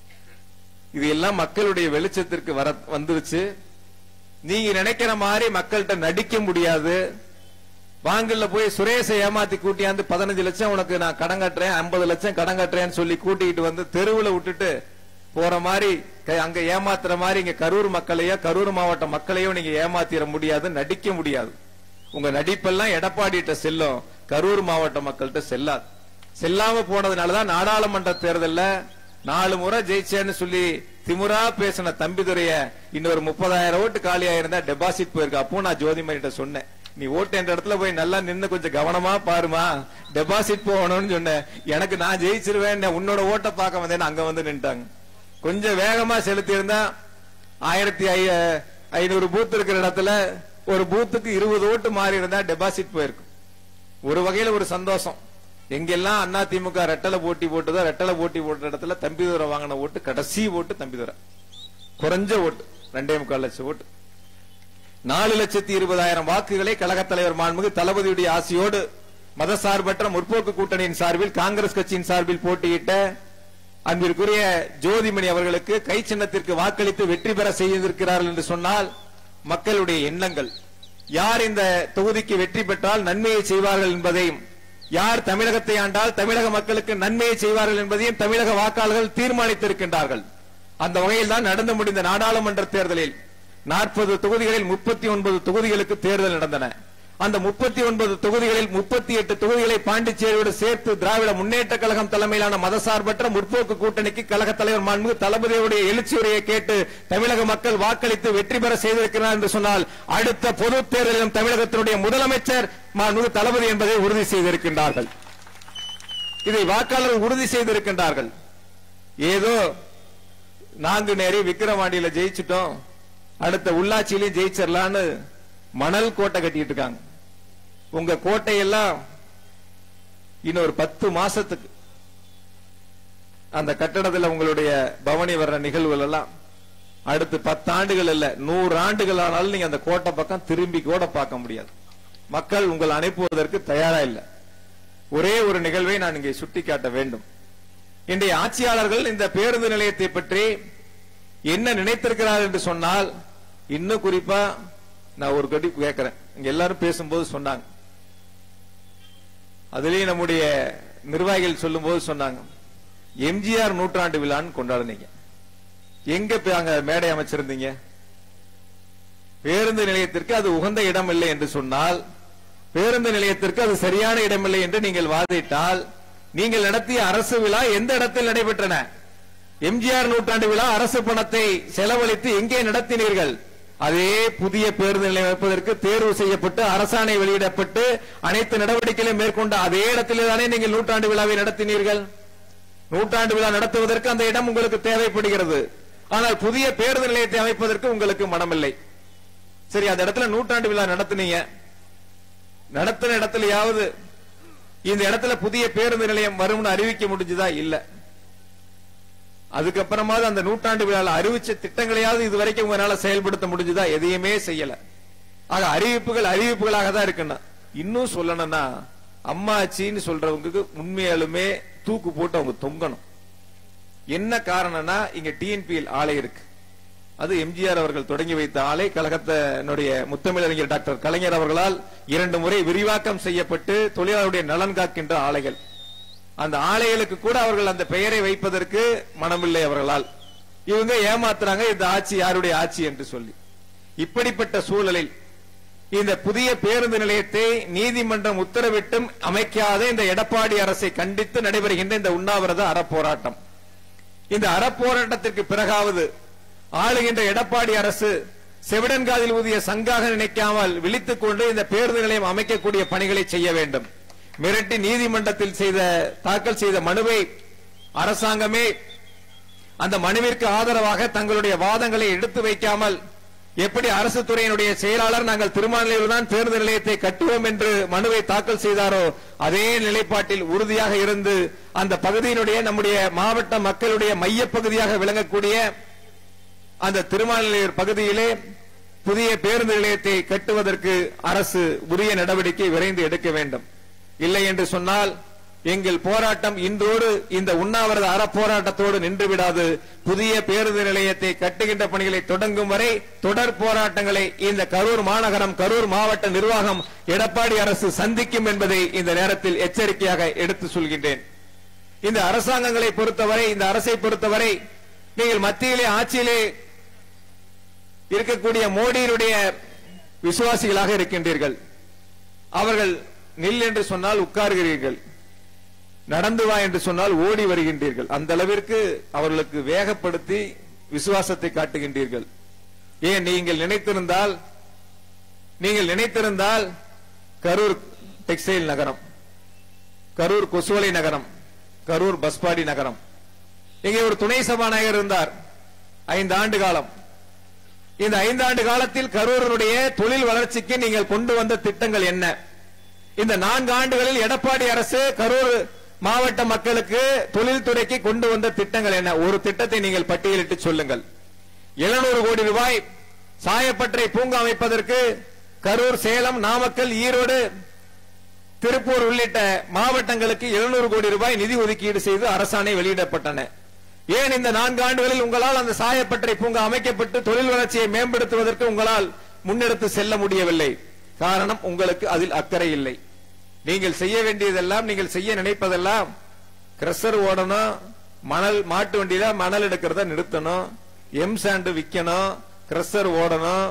இது எல்லாம் மக்களுடைய வெளிச்சத்திற்கு வர வந்துருச்சு நீங்க நினைக்கிற மாதிரி மக்கள்கிட்ட நடிக்க முடியாது வாங்கல்ல போய் சுரேஷை ஏமாத்தி கூட்டியாந்து பதினஞ்சு லட்சம் உனக்கு நான் கடன் கட்டுறேன் ஐம்பது லட்சம் கடன் கட்டுறேன்னு சொல்லி கூட்டிக்கிட்டு வந்து தெருவுல விட்டுட்டு போற மாதிரி க- அங்க ஏமாத்துற மாதிரி இங்க கரூர் மக்களையோ கரூர் மாவட்ட மக்களையோ நீங்க ஏமாத்திர முடியாது நடிக்க முடியாது உங்க நடிப்பெல்லாம் எடப்பாடிட்ட செல்லும் கரூர் மாவட்ட மக்கள்கிட்ட செல்லாது செல்லாம போனதுனாலதான் நாடாளுமன்ற தேர்தல்ல நாலு முறை ஜெயிச்சேன்னு சொல்லி திமுறா பேசின தம்பிதுரைய இன்னொரு முப்பதாயிரம் ஓட்டு காலியா இருந்தா டெபாசிட் போயிருக்கு அப்போ நான் ஜோதிமணிட்ட சொன்னேன் நீ ஓட்டு என்ற இடத்துல போய் நல்லா நின்னு கொஞ்சம் கவனமா பாருமா டெபாசிட் போகணும்னு சொன்னேன் எனக்கு நான் ஜெயிச்சிருவேன் நான் உன்னோட ஓட்டை பார்க்க வந்தேன்னு அங்க வந்து நின்ட்டாங்க கொஞ்சம் வேகமா செலுத்தி இருந்தா ஆயிரத்தி ஐ- ஐநூறு பூத் இருக்கிற இடத்துல ஒரு பூத்துக்கு இருபது ஓட்டு மாறி இருந்தா டெபாசிட் போயிருக்கும் ஒரு வகையில ஒரு சந்தோஷம் எங்கெல்லாம் அண்ணா திமுக ரெட்டலை போட்டி போட்டுதோ ரெட்டலை போட்டி போட்ட இடத்துல தம்பிதுரை வாங்கின ஓட்டு கடைசி ஓட்டு தம்பிதுரை குறைஞ்ச ஓட்டு ரெண்டே முக்கால் லட்சம் ஓட்டு நாலு லட்சத்தி இருபதாயிரம் வாக்குகளை கழகத் தலைவர் மாண்புமிகு தளபதியுடைய ஆசையோடு மதசார்பற்ற முற்போக்கு கூட்டணியின் சார்பில் காங்கிரஸ் கட்சியின் சார்பில் போட்டியிட்ட அன்பிற்குரிய ஜோதிமணி அவர்களுக்கு கை சின்னத்திற்கு வாக்களித்து வெற்றி பெற செய்திருக்கிறார்கள் என்று சொன்னால் மக்களுடைய எண்ணங்கள் யார் இந்த தொகுதிக்கு வெற்றி பெற்றால் நன்மையை செய்வார்கள் என்பதையும் யார் தமிழகத்தை ஆண்டால் தமிழக மக்களுக்கு நன்மையை செய்வார்கள் என்பதையும் தமிழக வாக்காளர்கள் தீர்மானித்திருக்கின்றார்கள் அந்த வகையில் தான் நடந்து முடிந்த நாடாளுமன்ற தேர்தலில் நாற்பது தொகுதிகளில் முப்பத்தி ஒன்பது தொகுதிகளுக்கு தேர்தல் நடந்தன அந்த முப்பத்தி ஒன்பது தொகுதிகளில் முப்பத்தி எட்டு தொகுதிகளை பாண்டிச்சேரியோடு சேர்த்து திராவிட முன்னேற்ற கழகம் தலைமையிலான மதசார்பற்ற முற்போக்கு கூட்டணிக்கு கழக தலைவர் மாண்புமிகு தளபதியுடைய எழுச்சி உரையை கேட்டு தமிழக மக்கள் வாக்களித்து வெற்றி பெற செய்திருக்கிறார் என்று சொன்னால் அடுத்த பொது தேர்தலிலும் தமிழகத்தினுடைய முதலமைச்சர் மாண்புமிகு தளபதி என்பதை உறுதி செய்திருக்கின்றார்கள் இதை வாக்காளர்கள் உறுதி செய்திருக்கின்றார்கள் ஏதோ நான்கு நேரி விக்கிரவாண்டியில ஜெயிச்சிட்டோம் அடுத்த உள்ளாட்சியிலையும் ஜெயிச்சிடலான்னு மணல் கோட்டை கட்டிட்டு இருக்காங்க உங்க கோட்டையெல்லாம் இன்னொரு பத்து மாசத்துக்கு அந்த கட்டடத்துல உங்களுடைய பவனி வர்ற நிகழ்வுகள் எல்லாம் அடுத்து பத்து ஆண்டுகள் இல்ல நூறு ஆண்டுகள் ஆனாலும் நீங்க அந்த கோட்டை பக்கம் திரும்பி கூட பார்க்க முடியாது மக்கள் உங்களை அனுப்புவதற்கு தயாரா இல்லை ஒரே ஒரு நிகழ்வை நான் இங்கே சுட்டிக்காட்ட வேண்டும் இன்றைய ஆட்சியாளர்கள் இந்த பேருந்து நிலையத்தை பற்றி என்ன நினைத்திருக்கிறார்கள் என்று சொன்னால் இன்னும் குறிப்பா நான் ஒரு கடி கேட்கிறேன் இங்க எல்லாரும் பேசும்போது சொன்னாங்க அதுலயும் நம்முடைய நிர்வாகிகள் சொல்லும்போது சொன்னாங்க எம்ஜிஆர் நூற்றாண்டு விழான்னு கொண்டாடுனீங்க எங்க போய் அங்க மேடை அமைச்சிருந்தீங்க பேருந்து நிலையத்திற்கு அது உகந்த இடம் இல்லை என்று சொன்னால் பேருந்து நிலையத்திற்கு அது சரியான இடமில்லை என்று நீங்கள் வாதிட்டால் நீங்கள் நடத்திய அரசு விழா எந்த இடத்தில் நடைபெற்றன எம்ஜிஆர் நூற்றாண்டு விழா அரசு பணத்தை செலவழித்து எங்கே நடத்தினீர்கள் அதே புதிய பேருந்து நிலையம் அமைப்பதற்கு தேர்வு செய்யப்பட்டு அரசாணை வெளியிடப்பட்டு அனைத்து நடவடிக்கைகளையும் மேற்கொண்ட அதே இடத்திலே தானே நீங்கள் நூற்றாண்டு விழாவை நடத்தினீர்கள் நூற்றாண்டு விழா நடத்துவதற்கு அந்த இடம் உங்களுக்கு தேவைப்படுகிறது ஆனால் புதிய பேருந்து நிலையத்தை அமைப்பதற்கு உங்களுக்கு மனமில்லை சரி அந்த இடத்துல நூற்றாண்டு விழா நடத்துனீங்க நடத்தின இடத்துலயாவது இந்த இடத்துல புதிய பேருந்து நிலையம் வரும்னு அறிவிக்க முடிஞ்சதா இல்ல அதுக்கப்புறமாவது அந்த நூற்றாண்டு விழால அறிவிச்ச திட்டங்களையாவது இதுவரைக்கும் உங்களால செயல்படுத்த முடிஞ்சதா எதையுமே செய்யல ஆக அறிவிப்புகள் அறிவிப்புகளாக தான் இருக்குன்னா இன்னும் சொல்லணும்னா அம்மாச்சின்னு சொல்றவங்களுக்கு உண்மையாலுமே தூக்கு போட்டு அவங்க தொங்கணும் என்ன காரணம்னா இங்க டிஎன்பிஎல் ஆலை இருக்கு அது எம்ஜிஆர் அவர்கள் தொடங்கி வைத்த ஆலை கழகத்தினுடைய முத்தமிழறிஞர் டாக்டர் கலைஞர் அவர்களால் இரண்டு முறை விரிவாக்கம் செய்யப்பட்டு தொழிலாளருடைய நலன் காக்கின்ற ஆலைகள் அந்த ஆலைகளுக்கு கூட அவர்கள் அந்த பெயரை வைப்பதற்கு மனமில்லை அவர்களால் இவங்க ஏமாத்துறாங்க இந்த ஆட்சி யாருடைய ஆட்சி என்று சொல்லி இப்படிப்பட்ட சூழலில் இந்த புதிய பேருந்து நிலையத்தை நீதிமன்றம் உத்தரவிட்டும் அமைக்காத இந்த எடப்பாடி அரசை கண்டித்து நடைபெறுகின்ற இந்த உண்ணாவிரத அறப்போராட்டம் இந்த அறப்போராட்டத்திற்கு பிறகாவது ஆளுகின்ற எடப்பாடி அரசு செவிடன்காதில் ஊதிய சங்காக நினைக்காமல் விழித்துக் கொண்டு இந்த பேருந்து நிலையம் அமைக்கக்கூடிய பணிகளை செய்ய வேண்டும் மிரட்டி நீதிமன்றத்தில் செய்த தாக்கல் செய்த மனுவை அரசாங்கமே அந்த மனுவிற்கு ஆதரவாக தங்களுடைய வாதங்களை எடுத்து வைக்காமல் எப்படி அரசு துறையினுடைய செயலாளர் நாங்கள் திருமாநிலையில் தான் பேருந்து நிலையத்தை கட்டுவோம் என்று மனுவை தாக்கல் செய்தாரோ அதே நிலைப்பாட்டில் உறுதியாக இருந்து அந்த பகுதியினுடைய நம்முடைய மாவட்ட மக்களுடைய மைய பகுதியாக விளங்கக்கூடிய அந்த திருமாநிலையூர் பகுதியிலே புதிய பேருந்து நிலையத்தை கட்டுவதற்கு அரசு உரிய நடவடிக்கை விரைந்து எடுக்க வேண்டும் இல்லை என்று சொன்னால் எங்கள் போராட்டம் இன்றோடு இந்த உண்ணாவிரத அறப்போராட்டத்தோடு நின்று விடாது புதிய பேருந்து நிலையத்தை கட்டுகின்ற பணிகளை தொடங்கும் வரை தொடர் போராட்டங்களை இந்த கரூர் மாநகரம் கரூர் மாவட்ட நிர்வாகம் எடப்பாடி அரசு சந்திக்கும் என்பதை இந்த நேரத்தில் எச்சரிக்கையாக எடுத்து சொல்கின்றேன் இந்த அரசாங்கங்களை பொறுத்தவரை இந்த அரசை பொறுத்தவரை நீங்கள் மத்தியிலே ஆட்சியிலே இருக்கக்கூடிய மோடியினுடைய விசுவாசிகளாக இருக்கின்றீர்கள் அவர்கள் நில் என்று சொன்னால் உட்காருகிறீர்கள் நடந்து வா என்று சொன்னால் ஓடி வருகின்றீர்கள் அந்த அளவிற்கு அவர்களுக்கு வேகப்படுத்தி விசுவாசத்தை காட்டுகின்றீர்கள் ஏன் நீங்கள் நினைத்திருந்தால் நீங்கள் நினைத்திருந்தால் கரூர் டெக்ஸ்டைல் நகரம் கரூர் கொசுவலை நகரம் கரூர் பஸ்பாடி நகரம் இங்கே ஒரு துணை சபாநாயகர் இருந்தார் ஐந்து ஆண்டு காலம் இந்த ஐந்தாண்டு காலத்தில் கரூருடைய தொழில் வளர்ச்சிக்கு நீங்கள் கொண்டு வந்த திட்டங்கள் என்ன இந்த நான்கு ஆண்டுகளில் எடப்பாடி அரசு கரூர் மாவட்ட மக்களுக்கு தொழில்துறைக்கு கொண்டு வந்த திட்டங்கள் என்ன ஒரு திட்டத்தை நீங்கள் பட்டியலிட்டு சொல்லுங்கள் 700 கோடி ரூபாய் சாயப்பட்டறை பூங்கா அமைப்பதற்கு கரூர் சேலம் நாமக்கல் ஈரோடு திருப்பூர் உள்ளிட்ட மாவட்டங்களுக்கு 700 கோடி ரூபாய் நிதி ஒதுக்கீடு செய்து அரசாணை வெளியிடப்பட்டன ஏன் இந்த நான்கு ஆண்டுகளில் உங்களால் அந்த சாயப்பட்டறை பூங்கா அமைக்கப்பட்டு தொழில் வளர்ச்சியை மேம்படுத்துவதற்கு உங்களால் முன்னெடுத்து செல்ல முடியவில்லை காரணம் உங்களுக்கு அதில் அக்கறை இல்லை நீங்கள் செய்ய வேண்டியதெல்லாம் நீங்கள் செய்ய நினைப்பதெல்லாம் கிரஷர் ஓடணும் மணல் மாட்டு வண்டியில மணல் எடுக்கிறத நிறுத்தணும் எம் சாண்டு விக்கணும் கிரஷர் ஓடணும்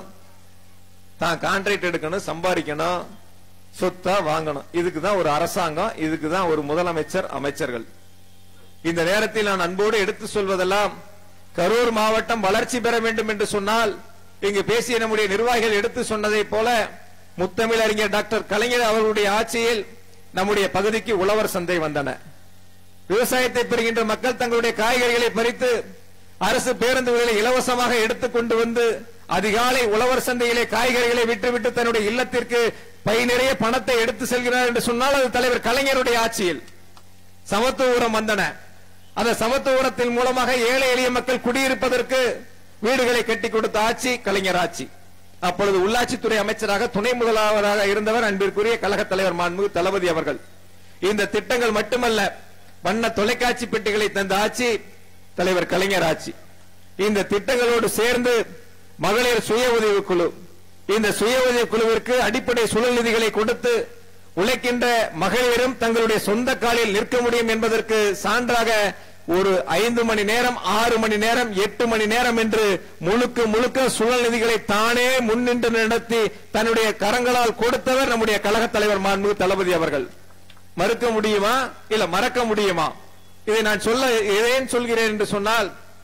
தான் கான்ட்ராக்ட் எடுக்கணும் சம்பாதிக்கணும் சொத்தா வாங்கணும் இதுக்கு தான் ஒரு அரசாங்கம் இதுக்கு தான் ஒரு முதலமைச்சர் அமைச்சர்கள் இந்த நேரத்தில் நான் அன்போடு எடுத்து சொல்வதெல்லாம் கரூர் மாவட்டம் வளர்ச்சி பெற வேண்டும் என்று சொன்னால் இங்கு பேசிய நம்முடைய நிர்வாகிகள் எடுத்து சொன்னதைப் போல முத்தமிழ் அறிஞர் டாக்டர் கலைஞர் அவர்களுடைய ஆட்சியில் நம்முடைய பகுதிக்கு உழவர் சந்தை வந்தன விவசாயத்தை பெறுகின்ற மக்கள் தங்களுடைய காய்கறிகளை பறித்து அரசு பேருந்துகளை இலவசமாக எடுத்துக் கொண்டு வந்து அதிகாலை உழவர் சந்தையிலே காய்கறிகளை விட்டுவிட்டு தன்னுடைய இல்லத்திற்கு பை நிறைய பணத்தை எடுத்து செல்கிறார் என்று சொன்னால் அது தலைவர் கலைஞருடைய ஆட்சியில் சமத்துவ உரம் வந்தன அந்த சமத்துவ உரத்தின் மூலமாக ஏழை எளிய மக்கள் குடியிருப்பதற்கு வீடுகளை கட்டி கொடுத்த ஆட்சி கலைஞர் ஆட்சி அப்பொழுது உள்ளாட்சித்துறை அமைச்சராக துணை முதல்வராக இருந்தவர் அன்பிற்குரிய கழக தலைவர் மாண்பு தளபதி அவர்கள் இந்த திட்டங்கள் மட்டுமல்ல வண்ண தொலைக்காட்சி பெட்டிகளை தந்த ஆட்சி தலைவர் கலைஞர் ஆட்சி இந்த திட்டங்களோடு சேர்ந்து மகளிர் சுய உதவி குழு இந்த சுய உதவி குழுவிற்கு அடிப்படை சுழல் நிதிகளை கொடுத்து உழைக்கின்ற மகளிரும் தங்களுடைய சொந்த காலில் நிற்க முடியும் என்பதற்கு சான்றாக ஒரு ஐந்து மணி நேரம் ஆறு மணி நேரம் எட்டு மணி நேரம் என்று முழுக்க முழுக்க சுழல் நிதிகளை தானே முன்னின்று நடத்தி தன்னுடைய கரங்களால் கொடுத்தவர் நம்முடைய கழக தலைவர் மாண்பு தளபதி அவர்கள் மறுக்க முடியுமா இல்ல மறக்க முடியுமா இதை நான் சொல்ல ஏன் சொல்கிறேன் என்று சொன்னால்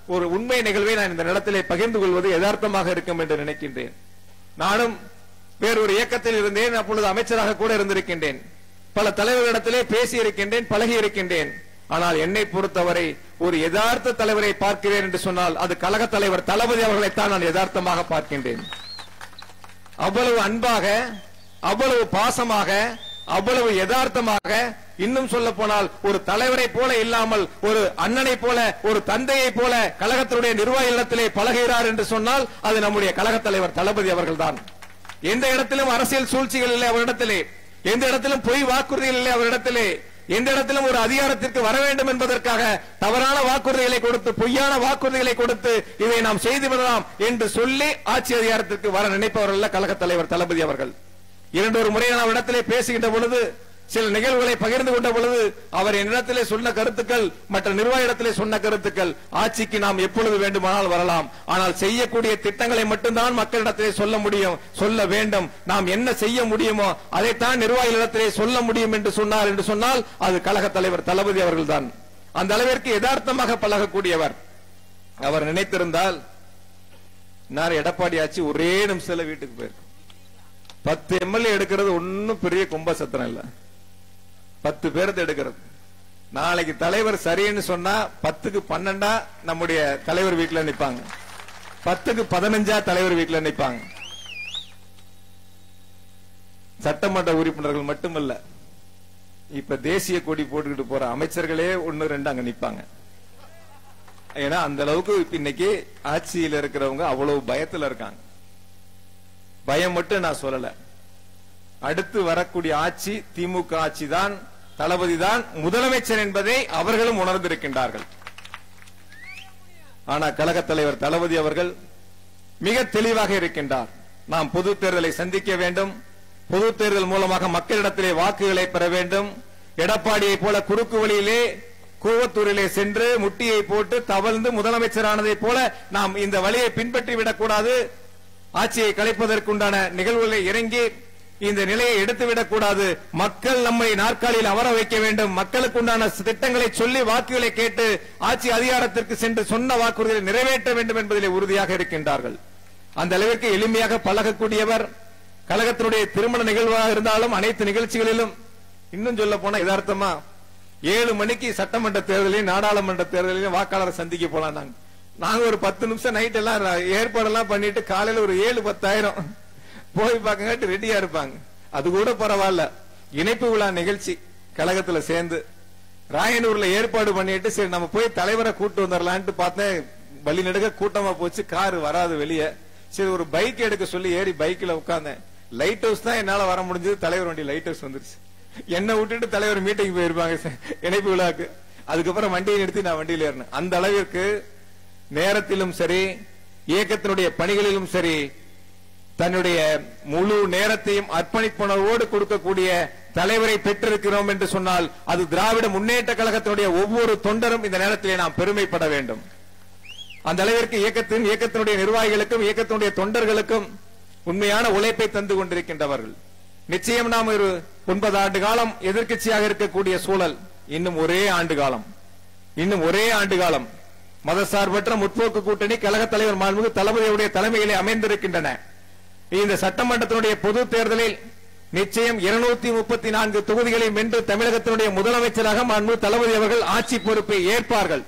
ஒரு உண்மை நிகழ்வை நான் இந்த இடத்திலே பகிர்ந்து கொள்வது யதார்த்தமாக இருக்கும் என்று நினைக்கின்றேன் நானும் வேறொரு இயக்கத்தில் இருந்தேன் அப்பொழுது அமைச்சராக கூட இருந்திருக்கின்றேன் பல தலைவர்களிடத்திலே பேசி இருக்கின்றேன் பழகி இருக்கின்றேன் ஆனால் என்னை பொறுத்தவரை ஒரு யதார்த்த தலைவரை பார்க்கிறேன் என்று சொன்னால் அது கழக தலைவர் தளபதி அவர்களைத்தான் நான் யதார்த்தமாக பார்க்கின்றேன் அவ்வளவு அன்பாக அவ்வளவு பாசமாக அவ்வளவு யதார்த்தமாக இன்னும் சொல்ல போனால் ஒரு தலைவரை போல இல்லாமல் ஒரு அண்ணனை போல ஒரு தந்தையை போல கழகத்தினுடைய நிர்வாகிகளிடத்திலே பழகுகிறார் என்று சொன்னால் அது நம்முடைய கழக தலைவர் தளபதி அவர்கள்தான் எந்த இடத்திலும் அரசியல் சூழ்ச்சிகள் இல்லை அவரிடத்திலே எந்த இடத்திலும் பொய் வாக்குறுதிகள் இல்லை அவரிடத்திலே எந்த இடத்திலும் ஒரு அதிகாரத்திற்கு வர வேண்டும் என்பதற்காக தவறான வாக்குறுதிகளை கொடுத்து பொய்யான வாக்குறுதிகளை கொடுத்து இதை நாம் செய்து விடலாம் என்று சொல்லி ஆட்சி அதிகாரத்திற்கு வர நினைப்பவர்கள் அல்ல கழக தலைவர் தளபதி அவர்கள் இரண்டு ஒரு முறை நான் இடத்திலே பேசுகின்ற பொழுது சில நிகழ்வுகளை பகிர்ந்து கொண்ட பொழுது அவர் என்னிடத்திலே சொன்ன கருத்துக்கள் மற்ற நிர்வாகிடத்திலே சொன்ன கருத்துக்கள் ஆட்சிக்கு நாம் எப்பொழுது வேண்டுமானால் வரலாம் ஆனால் செய்யக்கூடிய திட்டங்களை மட்டும்தான் மக்களிடத்திலே சொல்ல முடியும் சொல்ல வேண்டும் நாம் என்ன செய்ய முடியுமோ அதைத்தான் நிர்வாகிகளிடத்திலே சொல்ல முடியும் என்று சொன்னார் என்று சொன்னால் அது கழக தலைவர் தளபதி அவர்கள்தான் அந்த அளவிற்கு யதார்த்தமாக பழகக்கூடியவர் அவர் நினைத்திருந்தால் நான் எடப்பாடி ஆட்சி ஒரே நிமிஷத்துல வீட்டுக்கு போயிருக்கோம் பத்து எம்எல்ஏ எடுக்கிறது ஒன்னும் பெரிய கும்ப சத்திரம் இல்ல பத்து பேரத்தை எடுக்கிறது நாளைக்கு தலைவர் சரின்னு சொன்னா பத்துக்கு பன்னெண்டா நம்முடைய தலைவர் வீட்டுல நிப்பாங்க பத்துக்கு பதினஞ்சா தலைவர் வீட்டுல நிப்பாங்க சட்டமன்ற உறுப்பினர்கள் மட்டுமல்ல இப்ப தேசிய கொடி போட்டுக்கிட்டு போற அமைச்சர்களே ஒன்னு ரெண்டு அங்க நிப்பாங்க ஏன்னா அந்த அளவுக்கு இப்ப இன்னைக்கு ஆட்சியில் இருக்கிறவங்க அவ்வளவு பயத்துல இருக்காங்க பயம் மட்டும் நான் சொல்லல அடுத்து வரக்கூடிய ஆட்சி திமுக ஆட்சி தான் தளபதி தான் முதலமைச்சர் என்பதை அவர்களும் உணர்ந்திருக்கின்றார்கள் ஆனா கழக தலைவர் தளபதி அவர்கள் மிக தெளிவாக இருக்கின்றார் நாம் பொது தேர்தலை சந்திக்க வேண்டும் பொது தேர்தல் மூலமாக மக்களிடத்திலே வாக்குகளை பெற வேண்டும் எடப்பாடியை போல குறுக்கு வழியிலே கூவத்தூரிலே சென்று முட்டியை போட்டு தவழ்ந்து முதலமைச்சரானதை போல நாம் இந்த வழியை பின்பற்றி விடக்கூடாது ஆட்சியை கலைப்பதற்குண்டான நிகழ்வுகளை இறங்கி இந்த நிலையை எடுத்துவிடக் கூடாது மக்கள் நம்மை நாற்காலியில் அமர வைக்க வேண்டும் மக்களுக்கு உண்டான திட்டங்களை சொல்லி வாக்குகளை கேட்டு ஆட்சி அதிகாரத்திற்கு சென்று சொன்ன வாக்குறுதிகளை நிறைவேற்ற வேண்டும் என்பதிலே உறுதியாக இருக்கின்றார்கள் அந்த அளவிற்கு எளிமையாக பழகக்கூடியவர் கழகத்தினுடைய திருமண நிகழ்வாக இருந்தாலும் அனைத்து நிகழ்ச்சிகளிலும் இன்னும் சொல்ல போனா யதார்த்தமா ஏழு மணிக்கு சட்டமன்ற தேர்தலையும் நாடாளுமன்ற தேர்தலையும் வாக்காளரை சந்திக்க போலாம் நாங்க நாங்க ஒரு பத்து நிமிஷம் நைட் எல்லாம் ஏற்பாடெல்லாம் பண்ணிட்டு காலையில ஒரு ஏழு பத்தாயிரம் போய் பார்க்கங்காட்டி ரெடியா இருப்பாங்க அது கூட பரவாயில்ல இணைப்பு விழா நிகழ்ச்சி கழகத்துல சேர்ந்து ராயனூர்ல ஏற்பாடு பண்ணிட்டு சரி நம்ம போய் தலைவரை கூட்டு வந்துடலான்ட்டு பார்த்தேன் வழி நெடுக கூட்டமா போச்சு காரு வராது வெளியே சரி ஒரு பைக் எடுக்க சொல்லி ஏறி பைக்ல உட்கார்ந்தேன் லைட் ஹவுஸ் தான் என்னால வர முடிஞ்சது தலைவர் வண்டி லைட் ஹவுஸ் வந்துருச்சு என்ன விட்டுட்டு தலைவர் மீட்டிங் போயிருப்பாங்க சார், இணைப்பு விழாக்கு அதுக்கப்புறம் வண்டியை நிறுத்தி நான் வண்டியில ஏறினேன் அந்த அளவிற்கு நேரத்திலும் சரி இயக்கத்தினுடைய பணிகளிலும் சரி தன்னுடைய முழு நேரத்தையும் அர்ப்பணிப்புணர்வோடு கொடுக்கக்கூடிய தலைவரை பெற்றிருக்கிறோம் என்று சொன்னால் அது திராவிட முன்னேற்ற கழகத்தினுடைய ஒவ்வொரு தொண்டரும் இந்த நேரத்திலே நாம் பெருமைப்பட வேண்டும் அந்த அளவிற்கு இயக்கத்தின் இயக்கத்தினுடைய நிர்வாகிகளுக்கும் இயக்கத்தினுடைய தொண்டர்களுக்கும் உண்மையான உழைப்பை தந்து கொண்டிருக்கின்றவர்கள் நிச்சயம் நாம் ஒரு ஒன்பது ஆண்டு காலம் எதிர்க்கட்சியாக இருக்கக்கூடிய சூழல் இன்னும் ஒரே ஆண்டு காலம் இன்னும் ஒரே ஆண்டு காலம் மதசார்பற்ற முற்போக்கு கூட்டணி கழக தலைவர் மாண்புமிகு தளபதியுடைய தலைமையிலே அமைந்திருக்கின்றன இந்த சட்டமன்றத்தினுடைய பொது தேர்தலில் நிச்சயம் இருநூத்தி முப்பத்தி நான்கு தொகுதிகளை வென்று தமிழகத்தினுடைய முதலமைச்சராக மாண்புமிகு தளபதி அவர்கள் ஆட்சி பொறுப்பை ஏற்பார்கள்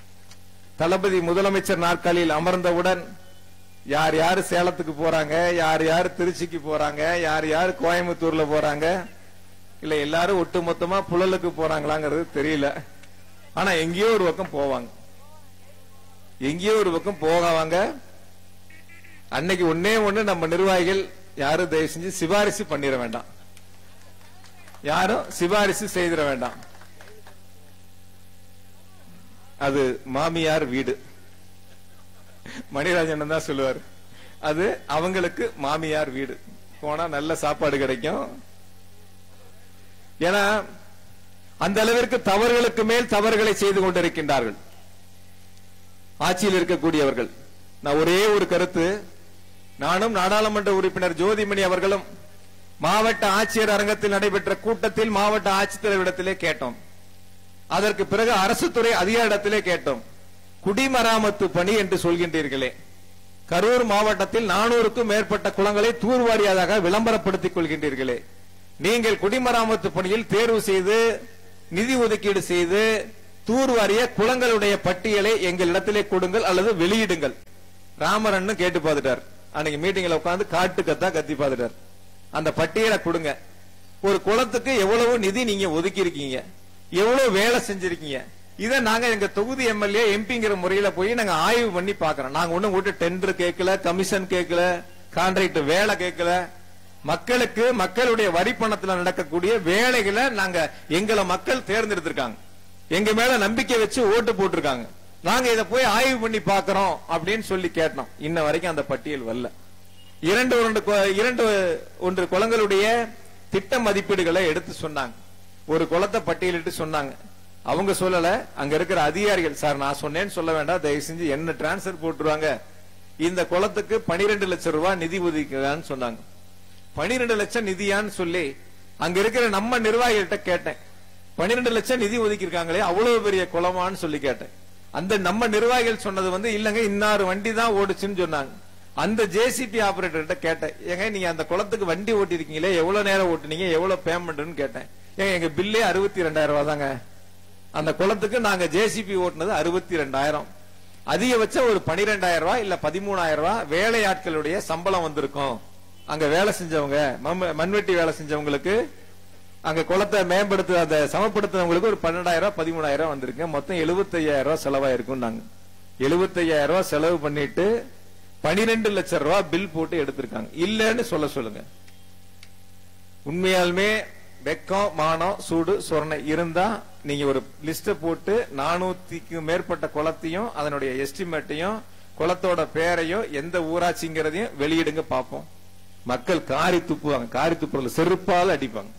தளபதி முதலமைச்சர் நாற்காலியில் அமர்ந்தவுடன் யார் யார் சேலத்துக்கு போறாங்க யார் யார் திருச்சிக்கு போறாங்க யார் யார் கோயம்புத்தூர்ல போறாங்க இல்ல எல்லாரும் ஒட்டுமொத்தமா புழலுக்கு போறாங்களாங்கிறது தெரியல ஆனா எங்கேயோ ஒரு பக்கம் போவாங்க எங்கேயோ ஒரு பக்கம் போகாவாங்க அன்னைக்கு ஒன்னே ஒண்ணு நம்ம நிர்வாகிகள் யாரும் தயவு செஞ்சு சிபாரிசு பண்ணிட வேண்டாம் யாரும் சிபாரிசு செய்திட வேண்டாம் அது மாமியார் வீடு மணிராஜன் தான் சொல்லுவார் அது அவங்களுக்கு மாமியார் வீடு போனா நல்ல சாப்பாடு கிடைக்கும் ஏன்னா அந்த அளவிற்கு தவறுகளுக்கு மேல் தவறுகளை செய்து கொண்டிருக்கின்றார்கள் ஆட்சியில் இருக்கக்கூடியவர்கள் நான் ஒரே ஒரு கருத்து நானும் நாடாளுமன்ற உறுப்பினர் ஜோதிமணி அவர்களும் மாவட்ட ஆட்சியர் அரங்கத்தில் நடைபெற்ற கூட்டத்தில் மாவட்ட ஆட்சித்தலைவரிடத்திலே கேட்டோம் அதற்கு பிறகு அரசு துறை அதிகாரிடத்திலே கேட்டோம் குடிமராமத்து பணி என்று சொல்கின்றீர்களே கரூர் மாவட்டத்தில் நானூறுக்கும் மேற்பட்ட குளங்களை தூர்வாரியாதாக விளம்பரப்படுத்திக் கொள்கின்றீர்களே நீங்கள் குடிமராமத்து பணியில் தேர்வு செய்து நிதி ஒதுக்கீடு செய்து தூர்வாரிய குளங்களுடைய பட்டியலை எங்களிடத்திலே கொடுங்கள் அல்லது வெளியிடுங்கள் ராமரன்னு கேட்டு பார்த்துட்டார் அன்னைக்கு மீட்டிங்ல உட்கார்ந்து காட்டு கத்தா கத்தி பார்த்துட்டார் அந்த பட்டியலை கொடுங்க ஒரு குளத்துக்கு எவ்வளவு நிதி நீங்க ஒதுக்கி இருக்கீங்க எவ்வளவு வேலை செஞ்சிருக்கீங்க இதை நாங்க எங்க தொகுதி எம்எல்ஏ எம்பிங்கிற முறையில போய் நாங்க ஆய்வு பண்ணி பாக்குறோம் நாங்க ஒண்ணும் விட்டு டெண்டர் கேட்கல கமிஷன் கேட்கல கான்ட்ராக்ட் வேலை கேட்கல மக்களுக்கு மக்களுடைய வரி பணத்துல நடக்கக்கூடிய வேலைகளை நாங்க எங்களை மக்கள் தேர்ந்தெடுத்திருக்காங்க எங்க மேல நம்பிக்கை வச்சு ஓட்டு போட்டிருக்காங்க நாங்க இத போய் ஆய்வு பண்ணி பாக்குறோம் அப்படின்னு சொல்லி கேட்டோம் இன்ன வரைக்கும் அந்த பட்டியல் வரல இரண்டு ஒன்று கு- இரண்டு ஒன்று குளங்களுடைய திட்ட மதிப்பீடுகளை எடுத்து சொன்னாங்க ஒரு குளத்தை பட்டியலிட்டு சொன்னாங்க அவங்க சொல்லல அங்க இருக்கிற அதிகாரிகள் சார் நான் சொன்னேன்னு சொல்ல வேண்டாம் தயவு செஞ்சு என்ன டிரான்ஸ்பர் போட்டுருவாங்க இந்த குளத்துக்கு 12 லட்சம் ரூபாய் நிதி ஒதுக்கலான்னு சொன்னாங்க 12 லட்சம் நிதியான்னு சொல்லி அங்க இருக்கிற நம்ம நிர்வாகிகள்ட்ட கேட்டேன் 12 லட்சம் நிதி ஒதுக்கி இருக்காங்களே அவ்வளவு பெரிய குளமான்னு சொல்லி கேட்டேன் அந்த நம்ம நிர்வாகிகள் சொன்னது வந்து இல்லங்க இன்னாறு வண்டி தான் ஓடுச்சுன்னு சொன்னாங்க அந்த ஜேசிபி ஆபரேட்டர்கிட்ட கேட்டேன் ஏங்க நீங்க அந்த குளத்துக்கு வண்டி ஓட்டிருக்கீங்களே எவ்வளவு நேரம் ஓட்டுனீங்க எவ்வளவு பேமெண்ட்னு கேட்டேன் ஏங்க எங்க பில்லே அறுபத்தி ரெண்டாயிரம் ரூபாய் தாங்க அந்த குளத்துக்கு நாங்க ஜேசிபி ஓட்டுனது அறுபத்தி ரெண்டாயிரம் அதிகபட்சம் ஒரு பனிரெண்டாயிரம் ரூபாய் இல்ல பதிமூணாயிரம் ரூபாய் வேலையாட்களுடைய சம்பளம் வந்திருக்கும் அங்க வேலை செஞ்சவங்க மம்ம- மண்வெட்டி வேலை செஞ்சவங்களுக்கு அங்க குளத்தை மேம்படுத்த அந்த சமப்படுத்தினவங்களுக்கு ஒரு பன்னெண்டாயிரம் ரூபாய் பதிமூணாயிரம் ரூபாய் வந்திருக்கு மொத்தம் 75000 ரூபாய் செலவாயிருக்கும் நாங்க 75000 ரூபாய் செலவு பண்ணிட்டு பனிரெண்டு லட்சம் ரூபாய் பில் போட்டு எடுத்திருக்காங்க இல்லன்னு சொல்ல சொல்லுங்க உண்மையாலுமே வெக்கம் மானம் சூடு சொரணை இருந்தா நீங்க ஒரு லிஸ்ட போட்டு நானூத்திக்கு மேற்பட்ட குளத்தையும் அதனுடைய எஸ்டிமேட்டையும் குளத்தோட பேரையும் எந்த ஊராட்சிங்கிறதையும் வெளியிடுங்க பாப்போம் மக்கள் காரி துப்புவாங்க காரி துப்புறதுல செருப்பால அடிப்பாங்க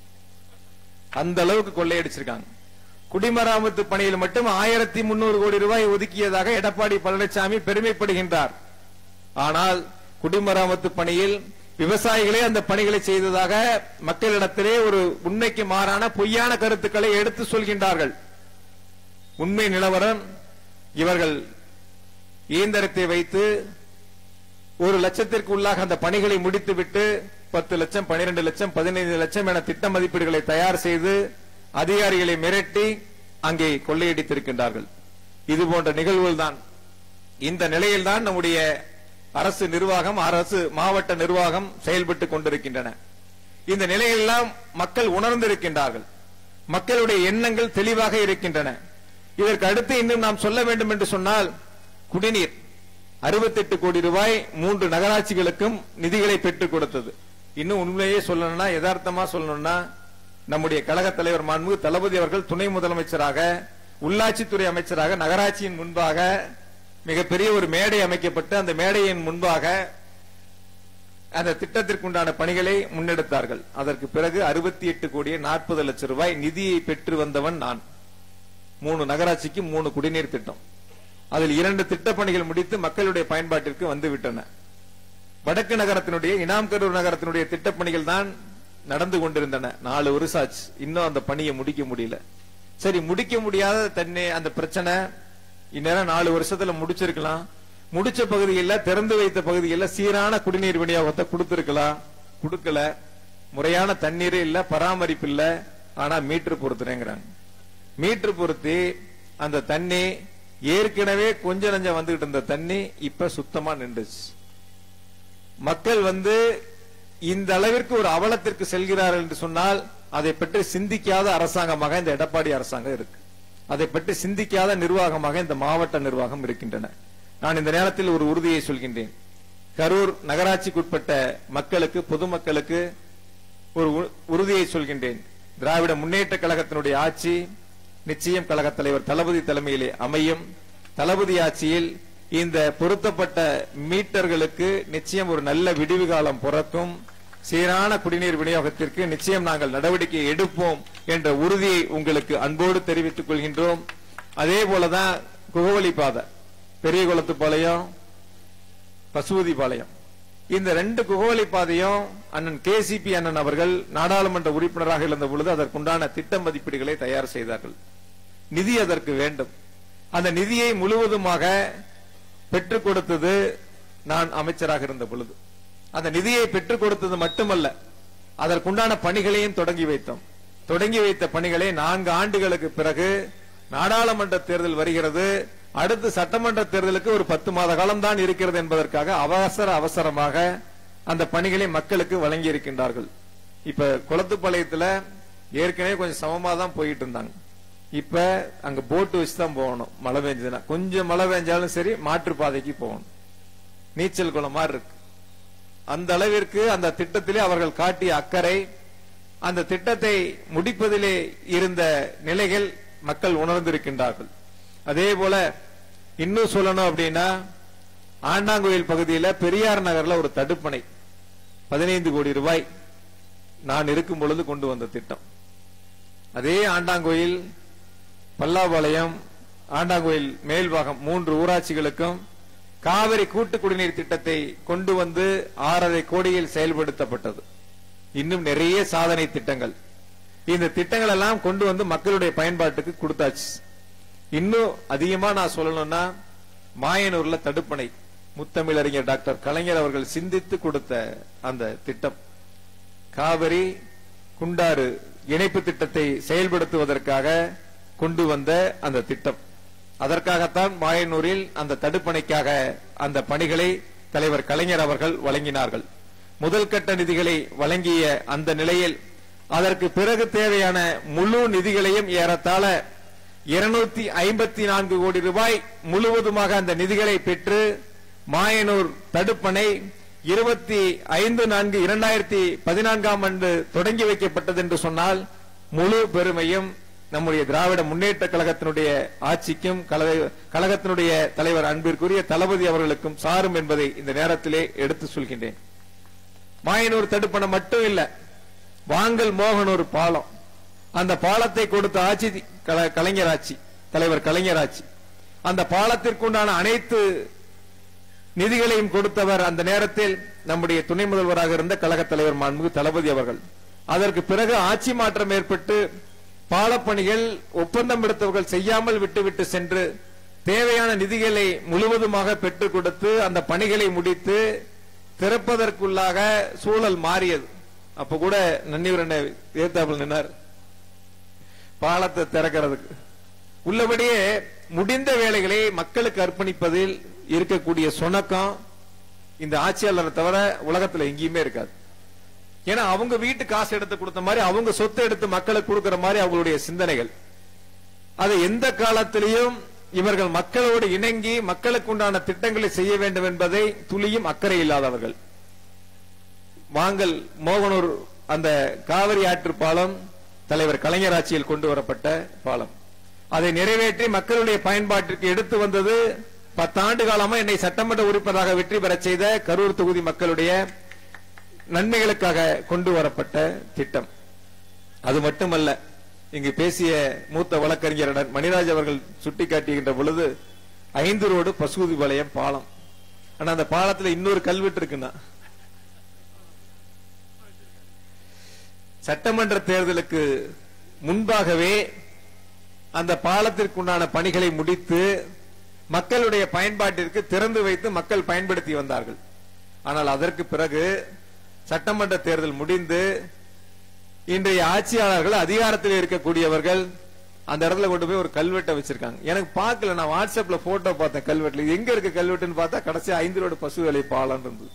அந்த அளவுக்கு கொள்ளையடிச்சிருக்காங்க குடிமராமத்து பணியில் மட்டும் ஆயிரத்தி முன்னூறு கோடி ரூபாய் ஒதுக்கியதாக எடப்பாடி பழனிசாமி பெருமைப்படுகின்றார் ஆனால் குடிமராமத்து பணியில் விவசாயிகளே அந்த பணிகளை செய்ததாக மக்களிடத்திலே ஒரு உண்மைக்கு மாறான பொய்யான கருத்துக்களை எடுத்து சொல்கின்றார்கள் உண்மை நிலவரம் இவர்கள் இயந்திரத்தை வைத்து ஒரு லட்சத்திற்கு உள்ளாக அந்த பணிகளை முடித்துவிட்டு பத்து லட்சம் பனிரெண்டு லட்சம் பதினைந்து லட்சம் என திட்ட மதிப்பீடுகளை தயார் செய்து அதிகாரிகளை மிரட்டி அங்கே கொள்ளையடித்திருக்கின்றார்கள் இது போன்ற நிகழ்வுகள் தான் இந்த நிலையில்தான் நம்முடைய அரசு நிர்வாகம் அரசு மாவட்ட நிர்வாகம் செயல்பட்டுக் கொண்டிருக்கின்றன இந்த நிலையெல்லாம் மக்கள் உணர்ந்திருக்கின்றார்கள் மக்களுடைய எண்ணங்கள் தெளிவாக இருக்கின்றன இதற்கு அடுத்து இன்னும் நாம் சொல்ல வேண்டும் என்று சொன்னால் குடிநீர் 68 கோடி ரூபாய் மூன்று நகராட்சிகளுக்கும் நிதிகளை பெற்றுக் கொடுத்தது இன்னும் உண்மையே சொல்லணும்னா யதார்த்தமா சொல்லணும்னா நம்முடைய கழக தலைவர் மாண்பு தளபதி அவர்கள் துணை முதலமைச்சராக உள்ளாட்சித்துறை அமைச்சராக நகராட்சியின் முன்பாக மிகப்பெரிய ஒரு மேடை அமைக்கப்பட்டு அந்த மேடையின் முன்பாக அந்த திட்டத்திற்குண்டான பணிகளை முன்னெடுத்தார்கள் அதற்கு பிறகு அறுபத்தி எட்டு கோடியே நாற்பது லட்சம் ரூபாய் நிதியை பெற்று வந்தவன் நான் மூணு நகராட்சிக்கு மூணு குடிநீர் திட்டம் அதில் இரண்டு திட்டப் பணிகள் முடித்து மக்களுடைய பயன்பாட்டிற்கு வந்து விட்டன வடக்கு நகரத்தினுடைய இனாம்கரூர் நகரத்தினுடைய திட்டப் பணிகள் தான் நடந்து கொண்டிருந்தன நாலு வருஷம் ஆச்சு இன்னும் அந்த பணியை முடிக்க முடியல சரி முடிக்க முடியாத தன்னை அந்த பிரச்சனை இந்நேரம் நாலு வருஷத்துல முடிச்சிருக்கலாம் முடிச்ச பகுதிகளில் திறந்து வைத்த பகுதிகளில் சீரான குடிநீர் விநியோகத்தை கொடுத்திருக்கலாம் கொடுக்கல முறையான தண்ணீர் இல்ல பராமரிப்பு இல்ல ஆனா மீட்டர் பொறுத்துறேங்கிறாங்க மீட்டர் பொருத்தி அந்த தண்ணி ஏற்கனவே கொஞ்ச நஞ்சம் வந்துகிட்டு இருந்த தண்ணி இப்ப சுத்தமா நின்றுச்சு மக்கள் வந்து இந்த அளவிற்கு ஒரு அவலத்திற்கு செல்கிறார்கள் என்று சொன்னால் அதை பற்றி சிந்திக்காத அரசாங்கமாக இந்த எடப்பாடி அரசாங்கம் இருக்கு அதை பற்றி சிந்திக்காத நிர்வாகமாக இந்த மாவட்ட நிர்வாகம் இருக்கின்றன நான் இந்த நேரத்தில் ஒரு உறுதியை சொல்கின்றேன் கரூர் நகராட்சிக்குட்பட்ட மக்களுக்கு பொதுமக்களுக்கு ஒரு உ- உறுதியை சொல்கின்றேன் திராவிட முன்னேற்ற கழகத்தினுடைய ஆட்சி நிச்சயம் கழக தலைவர் தளபதி தலைமையிலே அமையும் தளபதி ஆட்சியில் இந்த பொருத்தப்பட்ட மீட்டர்களுக்கு நிச்சயம் ஒரு நல்ல விடிவு காலம் பிறக்கும் சீரான குடிநீர் விநியோகத்திற்கு நிச்சயம் நாங்கள் நடவடிக்கை எடுப்போம் என்ற உறுதியை உங்களுக்கு அன்போடு தெரிவித்துக் கொள்கின்றோம் அதே போலதான் குகவழி பாதை பெரிய குளத்துப்பாளையம் பசுபதி பாளையம் இந்த ரெண்டு குகவழி பாதையும் அண்ணன் கேசிபி அண்ணன் அவர்கள் நாடாளுமன்ற உறுப்பினராக இருந்த பொழுது அதற்குண்டான திட்ட மதிப்பீடுகளை தயார் செய்தார்கள் நிதி அதற்கு வேண்டும் அந்த நிதியை முழுவதுமாக பெற்றுக் கொடுத்தது நான் அமைச்சராக இருந்த பொழுது அந்த நிதியை பெற்றுக் கொடுத்தது மட்டுமல்ல அதற்குண்டான பணிகளையும் தொடங்கி வைத்தோம் தொடங்கி வைத்த பணிகளை நான்கு ஆண்டுகளுக்கு பிறகு நாடாளுமன்ற தேர்தல் வருகிறது அடுத்து சட்டமன்ற தேர்தலுக்கு ஒரு பத்து மாத காலம் தான் இருக்கிறது என்பதற்காக அவசர அவசரமாக அந்த பணிகளை மக்களுக்கு வழங்கி இருக்கின்றார்கள் இப்ப குளத்துப்பாளையத்துல ஏற்கனவே கொஞ்சம் சமமா தான் போயிட்டு இருந்தாங்க இப்ப அங்க போட்டு வச்சு தான் போகணும் மழை பெஞ்சதுன்னா கொஞ்சம் மழை பெஞ்சாலும் சரி மாற்றுப்பாதைக்கு போகணும் நீச்சல் குளம் மாதிரி இருக்கு அந்த அளவிற்கு அந்த திட்டத்திலே அவர்கள் காட்டிய அக்கறை அந்த திட்டத்தை முடிப்பதிலே இருந்த நிலைகள் மக்கள் உணர்ந்திருக்கின்றார்கள் அதே போல இன்னும் சொல்லணும் அப்படின்னா ஆண்டாங்கோயில் பகுதியில பெரியார் நகர்ல ஒரு தடுப்பணை பதினைந்து கோடி ரூபாய் நான் இருக்கும் பொழுது கொண்டு வந்த திட்டம் அதே ஆண்டாங்கோயில் பல்லாபாளையம் ஆண்டாங்கோயில் மேல்பாகம் மூன்று ஊராட்சிகளுக்கும் காவிரி கூட்டு குடிநீர் திட்டத்தை கொண்டு வந்து ஆறரை கோடியில் செயல்படுத்தப்பட்டது இன்னும் நிறைய சாதனை திட்டங்கள் இந்த திட்டங்கள் எல்லாம் கொண்டு வந்து மக்களுடைய பயன்பாட்டுக்கு கொடுத்தாச்சு இன்னும் அதிகமா நான் சொல்லணும்னா மாயனூர்ல தடுப்பணை முத்தமிழறிஞர் டாக்டர் கலைஞர் அவர்கள் சிந்தித்து கொடுத்த அந்த திட்டம் காவிரி குண்டாறு இணைப்பு திட்டத்தை செயல்படுத்துவதற்காக கொண்டு வந்த அந்த திட்டம் அதற்காகத்தான் மாயனூரில் அந்த தடுப்பணைக்காக அந்த பணிகளை தலைவர் கலைஞர் அவர்கள் வழங்கினார்கள் முதல் கட்ட நிதிகளை வழங்கிய அந்த நிலையில் அதற்கு பிறகு தேவையான முழு நிதிகளையும் ஏறத்தாழ இருநூத்தி ஐம்பத்தி நான்கு கோடி ரூபாய் முழுவதுமாக அந்த நிதிகளை பெற்று மாயனூர் தடுப்பணை இருபத்தி ஐந்து நான்கு இரண்டாயிரத்தி பதினான்காம் ஆண்டு தொடங்கி வைக்கப்பட்டது என்று சொன்னால் முழு பெருமையும் நம்முடைய திராவிட முன்னேற்ற கழகத்தினுடைய ஆட்சிக்கும் கழக- கழகத்தினுடைய தலைவர் அன்பிற்குரிய தளபதி அவர்களுக்கும் சாரும் என்பதை இந்த நேரத்திலே எடுத்து சொல்கின்றேன் மாயனூர் தடுப்பணை மட்டும் இல்ல வாங்கல் மோகனூர் பாலம் அந்த பாலத்தை கொடுத்த ஆட்சி கல- கலைஞர் ஆட்சி தலைவர் கலைஞர் ஆட்சி அந்த பாலத்திற்குண்டான அனைத்து நிதிகளையும் கொடுத்தவர் அந்த நேரத்தில் நம்முடைய துணை முதல்வராக இருந்த கழக தலைவர் மாண்புமிகு தளபதி அவர்கள் அதற்கு பிறகு ஆட்சி மாற்றம் ஏற்பட்டு பாலப்பணிகள் ஒப்பந்தம் எடுத்தவர்கள் செய்யாமல் விட்டுவிட்டு சென்று தேவையான நிதிகளை முழுவதுமாக பெற்றுக் கொடுத்து அந்த பணிகளை முடித்து திறப்பதற்குள்ளாக சூழல் மாறியது அப்ப கூட நன்னியூர் ஏத்தாப்பில் நின்னார் பாலத்தை திறக்கிறதுக்கு உள்ளபடியே முடிந்த வேலைகளை மக்களுக்கு அர்ப்பணிப்பதில் இருக்கக்கூடிய சுணக்கம் இந்த ஆட்சியாளரை தவிர உலகத்துல எங்கேயுமே இருக்காது ஏன்னா அவங்க வீட்டு காசு எடுத்து கொடுத்த மாதிரி அவங்க சொத்தை எடுத்து மக்களுக்கு கொடுக்கிற மாதிரி அவங்களுடைய சிந்தனைகள் அதை எந்த காலத்திலையும் இவர்கள் மக்களோடு இணங்கி மக்களுக்கு உண்டான திட்டங்களை செய்ய வேண்டும் என்பதை துளியும் அக்கறை இல்லாதவர்கள் வாங்கல் மோகனூர் அந்த காவிரி ஆற்று பாலம் தலைவர் கலைஞர் ஆட்சியில் கொண்டு வரப்பட்ட பாலம் அதை நிறைவேற்றி மக்களுடைய பயன்பாட்டிற்கு எடுத்து வந்தது பத்தாண்டு காலமா என்னை சட்டமன்ற உறுப்பினராக வெற்றி பெறச் செய்த கரூர் தொகுதி மக்களுடைய நன்மைகளுக்காக கொண்டு வரப்பட்ட திட்டம் அது மட்டுமல்ல இங்கு பேசிய மூத்த வழக்கறிஞர் மணிராஜ் அவர்கள் சுட்டிக்காட்டுகின்ற பொழுது ஐந்து ரோடு பசுதிபாளையம் பாலம் ஆனா அந்த பாலத்துல இன்னொரு கல்வெட்டு இருக்குன்னா சட்டமன்ற தேர்தலுக்கு முன்பாகவே அந்த பாலத்திற்குண்டான பணிகளை முடித்து மக்களுடைய பயன்பாட்டிற்கு திறந்து வைத்து மக்கள் பயன்படுத்தி வந்தார்கள் ஆனால் அதற்கு பிறகு சட்டமன்ற தேர்தல் முடிந்து இன்றைய ஆட்சியாளர்கள் அதிகாரத்தில் இருக்கக்கூடியவர்கள் அந்த இடத்துல கொண்டு போய் ஒரு கல்வெட்டை வச்சிருக்காங்க எனக்கு பார்க்கல நான் வாட்ஸ்அப்ல போட்டோ பார்த்தேன் கல்வெட்டுல இது எங்க இருக்கு கல்வெட்டுன்னு பார்த்தா கடைசி ஐந்து ரோடு பசு வேலை பாலம் இருந்தது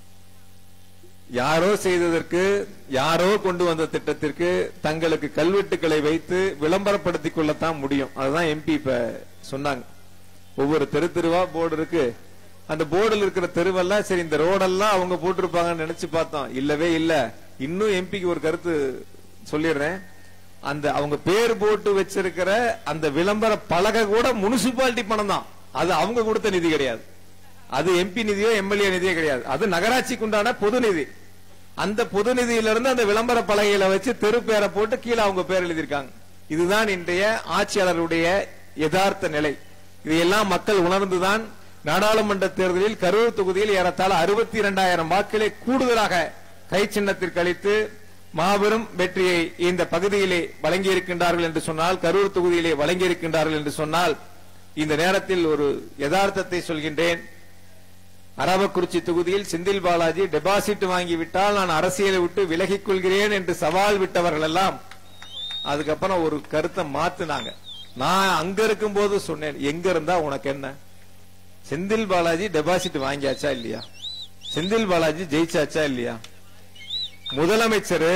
யாரோ செய்ததற்கு யாரோ கொண்டு வந்த திட்டத்திற்கு தங்களுக்கு கல்வெட்டுக்களை வைத்து விளம்பரப்படுத்திக் கொள்ளத்தான் முடியும் அதுதான் எம்பி இப்ப சொன்னாங்க ஒவ்வொரு தெரு தெருவா போர்டு இருக்கு அந்த போர்டுல இருக்கிற தெருவெல்லாம் சரி இந்த ரோடெல்லாம் அவங்க போட்டிருப்பாங்கன்னு நினைச்சு பார்த்தோம் இல்லவே இல்ல இன்னும் எம்பிக்கு ஒரு கருத்து சொல்லிடுறேன் அந்த அவங்க பேர் போட்டு வச்சிருக்கிற அந்த விளம்பர பலகை கூட முனிசிபாலிட்டி பணம் தான் அது அவங்க கொடுத்த நிதி கிடையாது அது எம்பி நிதியோ எம்எல்ஏ நிதியோ கிடையாது அது நகராட்சிக்கு உண்டான பொது நிதி அந்த பொது நிதியிலிருந்து அந்த விளம்பர பலகையில வச்சு தெரு பேரை போட்டு கீழே அவங்க பேர் எழுதியிருக்காங்க இதுதான் இன்றைய ஆட்சியாளருடைய யதார்த்த நிலை இதையெல்லாம் மக்கள் உணர்ந்துதான் நாடாளுமன்ற தேர்தலில் கரூர் தொகுதியில் ஏறத்தாழ அறுபத்தி இரண்டாயிரம் வாக்களை கூடுதலாக கை சின்னத்திற்கு அளித்து மாபெரும் வெற்றியை இந்த பகுதியிலே வழங்கி இருக்கின்றார்கள் என்று சொன்னால் கரூர் தொகுதியிலே வழங்கி இருக்கின்றார்கள் என்று சொன்னால் இந்த நேரத்தில் ஒரு யதார்த்தத்தை சொல்கின்றேன் அரவக்குறிச்சி தொகுதியில் செந்தில் பாலாஜி டெபாசிட் வாங்கிவிட்டால் நான் அரசியலை விட்டு விலகிக் கொள்கிறேன் என்று சவால் விட்டவர்கள் எல்லாம் அதுக்கப்புறம் ஒரு கருத்தை மாத்துனாங்க நான் அங்க இருக்கும் போது சொன்னேன் எங்க இருந்தா உனக்கு என்ன செந்தில் பாலாஜி டெபாசிட் வாங்கியாச்சா இல்லையா செந்தில் பாலாஜி ஜெயிச்சாச்சா இல்லையா முதலமைச்சர்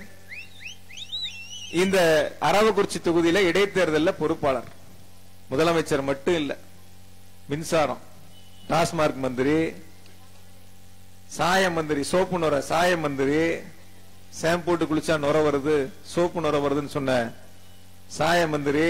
இந்த அரவக்குறிச்சி தொகுதியில இடைத்தேர்தலில் பொறுப்பாளர் முதலமைச்சர் மட்டும் இல்ல மின்சாரம் டாஸ்மார்க் மந்திரி சாய மந்திரி சோப்பு நுர சாய மந்திரி ஷாம்பு போட்டு குளிச்சா நுர வருது சோப்பு நுர வருதுன்னு சொன்ன சாய மந்திரி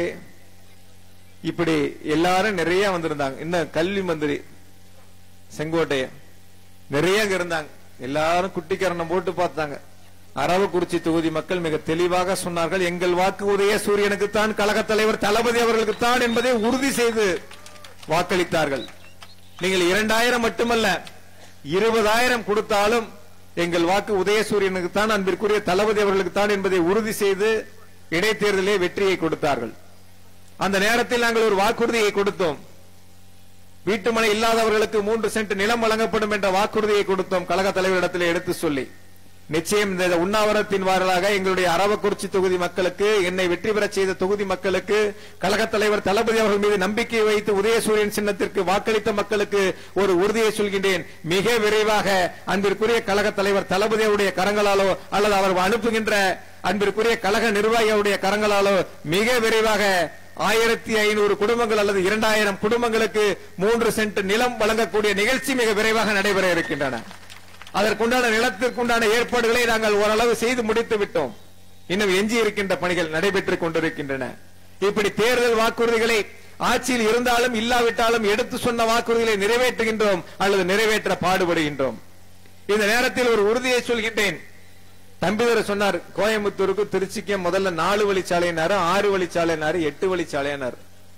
இப்படி எல்லாரும் நிறைய வந்திருந்தாங்க இன்னும் கல்வி மந்திரி செங்கோட்டையன் நிறைய அங்க இருந்தாங்க எல்லாரும் குட்டிக்கரணம் போட்டு பார்த்தாங்க அரவக்குறிச்சி தொகுதி மக்கள் மிக தெளிவாக சொன்னார்கள் எங்கள் வாக்கு உதய சூரியனுக்குத்தான் கழக தலைவர் தளபதி அவர்களுக்குத்தான் என்பதை உறுதி செய்து வாக்களித்தார்கள் நீங்கள் இரண்டாயிரம் மட்டுமல்ல இருபதாயிரம் கொடுத்தாலும் எங்கள் வாக்கு உதயசூரியனுக்குத்தான் அன்பிற்குரிய தளபதி அவர்களுக்குத்தான் என்பதை உறுதி செய்து இடைத்தேர்தலே வெற்றியை கொடுத்தார்கள் அந்த நேரத்தில் நாங்கள் ஒரு வாக்குறுதியை கொடுத்தோம் வீட்டுமனை இல்லாதவர்களுக்கு மூன்று சென்ட் நிலம் வழங்கப்படும் என்ற வாக்குறுதியை கொடுத்தோம் கழக தலைவரிடத்தில் எடுத்து சொல்லி நிச்சயம் இந்த உண்ணாவிரத்தின் வாயிலாக எங்களுடைய அரவக்குறிச்சி தொகுதி மக்களுக்கு என்னை வெற்றி பெறச் செய்த தொகுதி மக்களுக்கு கழக தலைவர் தளபதி அவர்கள் மீது நம்பிக்கை வைத்து உதயசூரியன் சின்னத்திற்கு வாக்களித்த மக்களுக்கு ஒரு உறுதியை சொல்கின்றேன் மிக விரைவாக அன்பிற்குரிய கழக தலைவர் தளபதி அவருடைய கரங்களாலோ அல்லது அவர் அனுப்புகின்ற அன்பிற்குரிய கழக நிர்வாகிகளுடைய கரங்களாலோ மிக விரைவாக ஆயிரத்தி ஐநூறு குடும்பங்கள் அல்லது இரண்டாயிரம் குடும்பங்களுக்கு மூன்று சென்ட் நிலம் வழங்கக்கூடிய நிகழ்ச்சி மிக விரைவாக நடைபெற இருக்கின்றன அதற்குண்டான நிலத்திற்குண்டான ஏற்பாடுகளை நாங்கள் ஓரளவு செய்து முடித்து விட்டோம் இன்னும் எஞ்சி இருக்கின்ற பணிகள் நடைபெற்றுக் கொண்டிருக்கின்றன இப்படி தேர்தல் வாக்குறுதிகளை ஆட்சியில் இருந்தாலும் இல்லாவிட்டாலும் எடுத்து சொன்ன வாக்குறுதிகளை நிறைவேற்றுகின்றோம் அல்லது நிறைவேற்ற பாடுபடுகின்றோம் இந்த நேரத்தில் ஒரு உறுதியை சொல்கின்றேன் தம்பிதர் சொன்னார் கோயம்புத்தூருக்கு திருச்சிக்கு முதல்ல நாலு வழிச்சாலைனாரு ஆறு வழிச்சாலைனாரு எட்டு வழிச்சாலைனாரு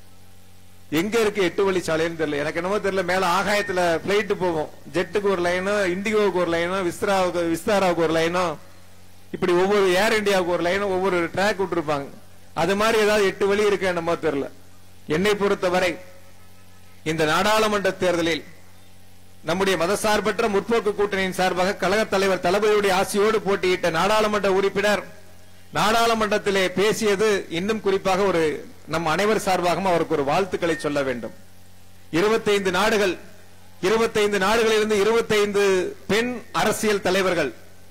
எங்க இருக்கு எட்டு வழிச்சாலைன்னு தெரியல எனக்கு என்னமோ தெரியல மேல ஆகாயத்துல பிளைட் போகும் ஜெட்டுக்கு ஒரு லைனும் இண்டிகோவுக்கு ஒரு லைனும் விஸ்தாராவுக்கு விஸ்தாராவுக்கு ஒரு லைனும் இப்படி ஒவ்வொரு ஏர் இந்தியாவுக்கு ஒரு லைனும் ஒவ்வொரு ட்ராக் விட்டுருப்பாங்க அது மாதிரி ஏதாவது எட்டு வழி இருக்கு என்னமோ தெரியல என்னை பொறுத்தவரை இந்த நாடாளுமன்ற தேர்தலில் நம்முடைய மதசார்பற்ற முற்போக்கு கூட்டணியின் சார்பாக கழக தலைவர் தளபதியுடைய ஆசையோடு போட்டியிட்ட நாடாளுமன்ற உறுப்பினர் நாடாளுமன்றத்திலே பேசியது இன்னும் குறிப்பாக ஒரு நம் அனைவர் சார்பாகவும் அவருக்கு ஒரு வாழ்த்துக்களை சொல்ல வேண்டும் இருபத்தைந்து நாடுகள் இருபத்தைந்து நாடுகளிலிருந்து இருபத்தைந்து பெண் அரசியல் தலைவர்கள்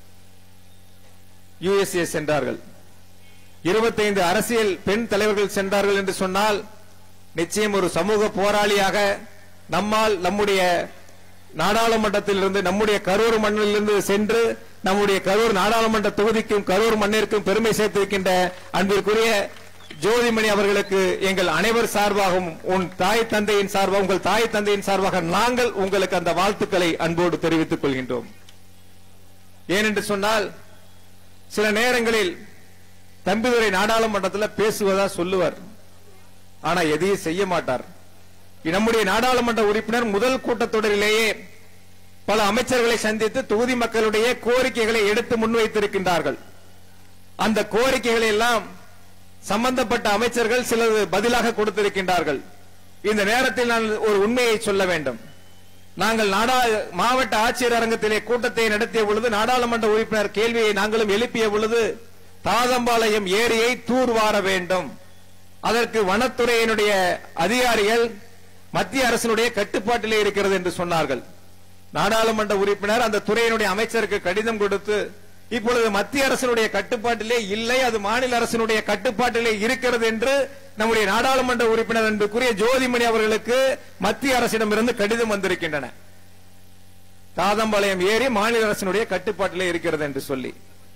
யுஎஸ்ஏ சென்றார்கள் இருபத்தைந்து அரசியல் பெண் தலைவர்கள் சென்றார்கள் என்று சொன்னால் நிச்சயம் ஒரு சமூக போராளியாக நம்மால் நம்முடைய நாடாளுமன்றத்தில் இருந்து நம்முடைய கரூர் மண்ணிலிருந்து சென்று நம்முடைய கரூர் நாடாளுமன்ற தொகுதிக்கும் கரூர் மண்ணிற்கும் பெருமை சேர்த்திருக்கின்ற அன்பிற்குரிய ஜோதிமணி அவர்களுக்கு எங்கள் அனைவர் சார்பாகவும் உன் தாய் தந்தையின் சார்பாக உங்கள் தாய் தந்தையின் சார்பாக நாங்கள் உங்களுக்கு அந்த வாழ்த்துக்களை அன்போடு தெரிவித்துக் கொள்கின்றோம் ஏனென்று சொன்னால் சில நேரங்களில் தம்பிதுரை நாடாளுமன்றத்தில் பேசுவதா சொல்லுவார் ஆனா எதையும் செய்ய மாட்டார் நம்முடைய நாடாளுமன்ற உறுப்பினர் முதல் கூட்டத்தொடரிலேயே பல அமைச்சர்களை சந்தித்து தொகுதி மக்களுடைய கோரிக்கைகளை எடுத்து முன்வைத்திருக்கின்றார்கள் அந்த கோரிக்கைகளை எல்லாம் சம்பந்தப்பட்ட அமைச்சர்கள் சிலது பதிலாக கொடுத்திருக்கின்றார்கள் இந்த நேரத்தில் நான் ஒரு உண்மையை சொல்ல வேண்டும் நாங்கள் நாடா மாவட்ட ஆட்சியர் அரங்கத்திலே கூட்டத்தை நடத்திய பொழுது நாடாளுமன்ற உறுப்பினர் கேள்வியை நாங்களும் எழுப்பிய பொழுது தாதம்பாளையம் ஏரியை தூர்வார வேண்டும் அதற்கு வனத்துறையினுடைய அதிகாரிகள் மத்திய அரசினுடைய கட்டுப்பாட்டிலே இருக்கிறது என்று சொன்னார்கள் நாடாளுமன்ற உறுப்பினர் அந்த துறையினுடைய அமைச்சருக்கு கடிதம் கொடுத்து இப்பொழுது மத்திய அரசினுடைய கட்டுப்பாட்டிலே இல்லை அது மாநில அரசினுடைய கட்டுப்பாட்டிலே இருக்கிறது என்று நம்முடைய நாடாளுமன்ற உறுப்பினர் என்புக்குரிய ஜோதிமணி அவர்களுக்கு மத்திய அரசிடமிருந்து கடிதம் வந்திருக்கின்றன தாதம்பாளையம் ஏரி மாநில அரசினுடைய கட்டுப்பாட்டிலே இருக்கிறது என்று சொல்லி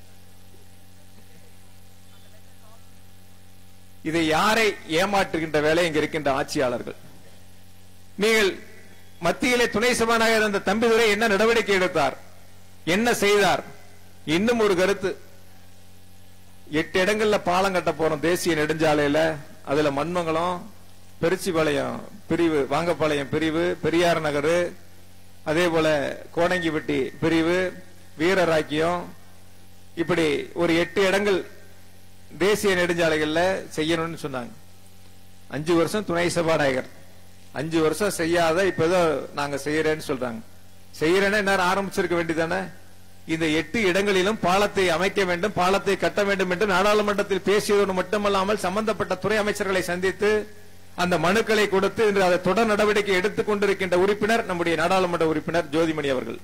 இதை யாரை ஏமாற்றுகின்ற வேலை இங்க இருக்கின்ற ஆட்சியாளர்கள் நீங்கள் மத்தியிலே துணை சபாநாயகர் அந்த தம்பிதுரை என்ன நடவடிக்கை எடுத்தார் என்ன செய்தார் இன்னும் ஒரு கருத்து எட்டு இடங்கள்ல பாலம் கட்ட போறோம் தேசிய நெடுஞ்சாலையில அதுல மண்மங்கலம் பெருச்சிபாளையம் பிரிவு வாங்கப்பாளையம் பிரிவு பெரியார் நகர் அதே போல கோடங்கிப்பட்டி பிரிவு வீரராக்கியம் இப்படி ஒரு எட்டு இடங்கள் தேசிய நெடுஞ்சாலைகள்ல செய்யணும்னு சொன்னாங்க அஞ்சு வருஷம் துணை சபாநாயகர் அஞ்சு வருஷம் செய்யாத இப்ப ஏதோ நாங்க செய்யறேன்னு சொல்றாங்க செய்யறேன்னா நேரம் ஆரம்பிச்சிருக்க வேண்டியதானே இந்த எட்டு இடங்களிலும் பாலத்தை அமைக்க வேண்டும் பாலத்தை கட்ட வேண்டும் என்று நாடாளுமன்றத்தில் பேசியதோடு மட்டுமல்லாமல் சம்பந்தப்பட்ட துறை அமைச்சர்களை சந்தித்து அந்த மனுக்களை கொடுத்து இன்று அதை தொடர் நடவடிக்கை எடுத்துக் கொண்டிருக்கின்ற உறுப்பினர் நம்முடைய நாடாளுமன்ற உறுப்பினர் ஜோதிமணி அவர்கள்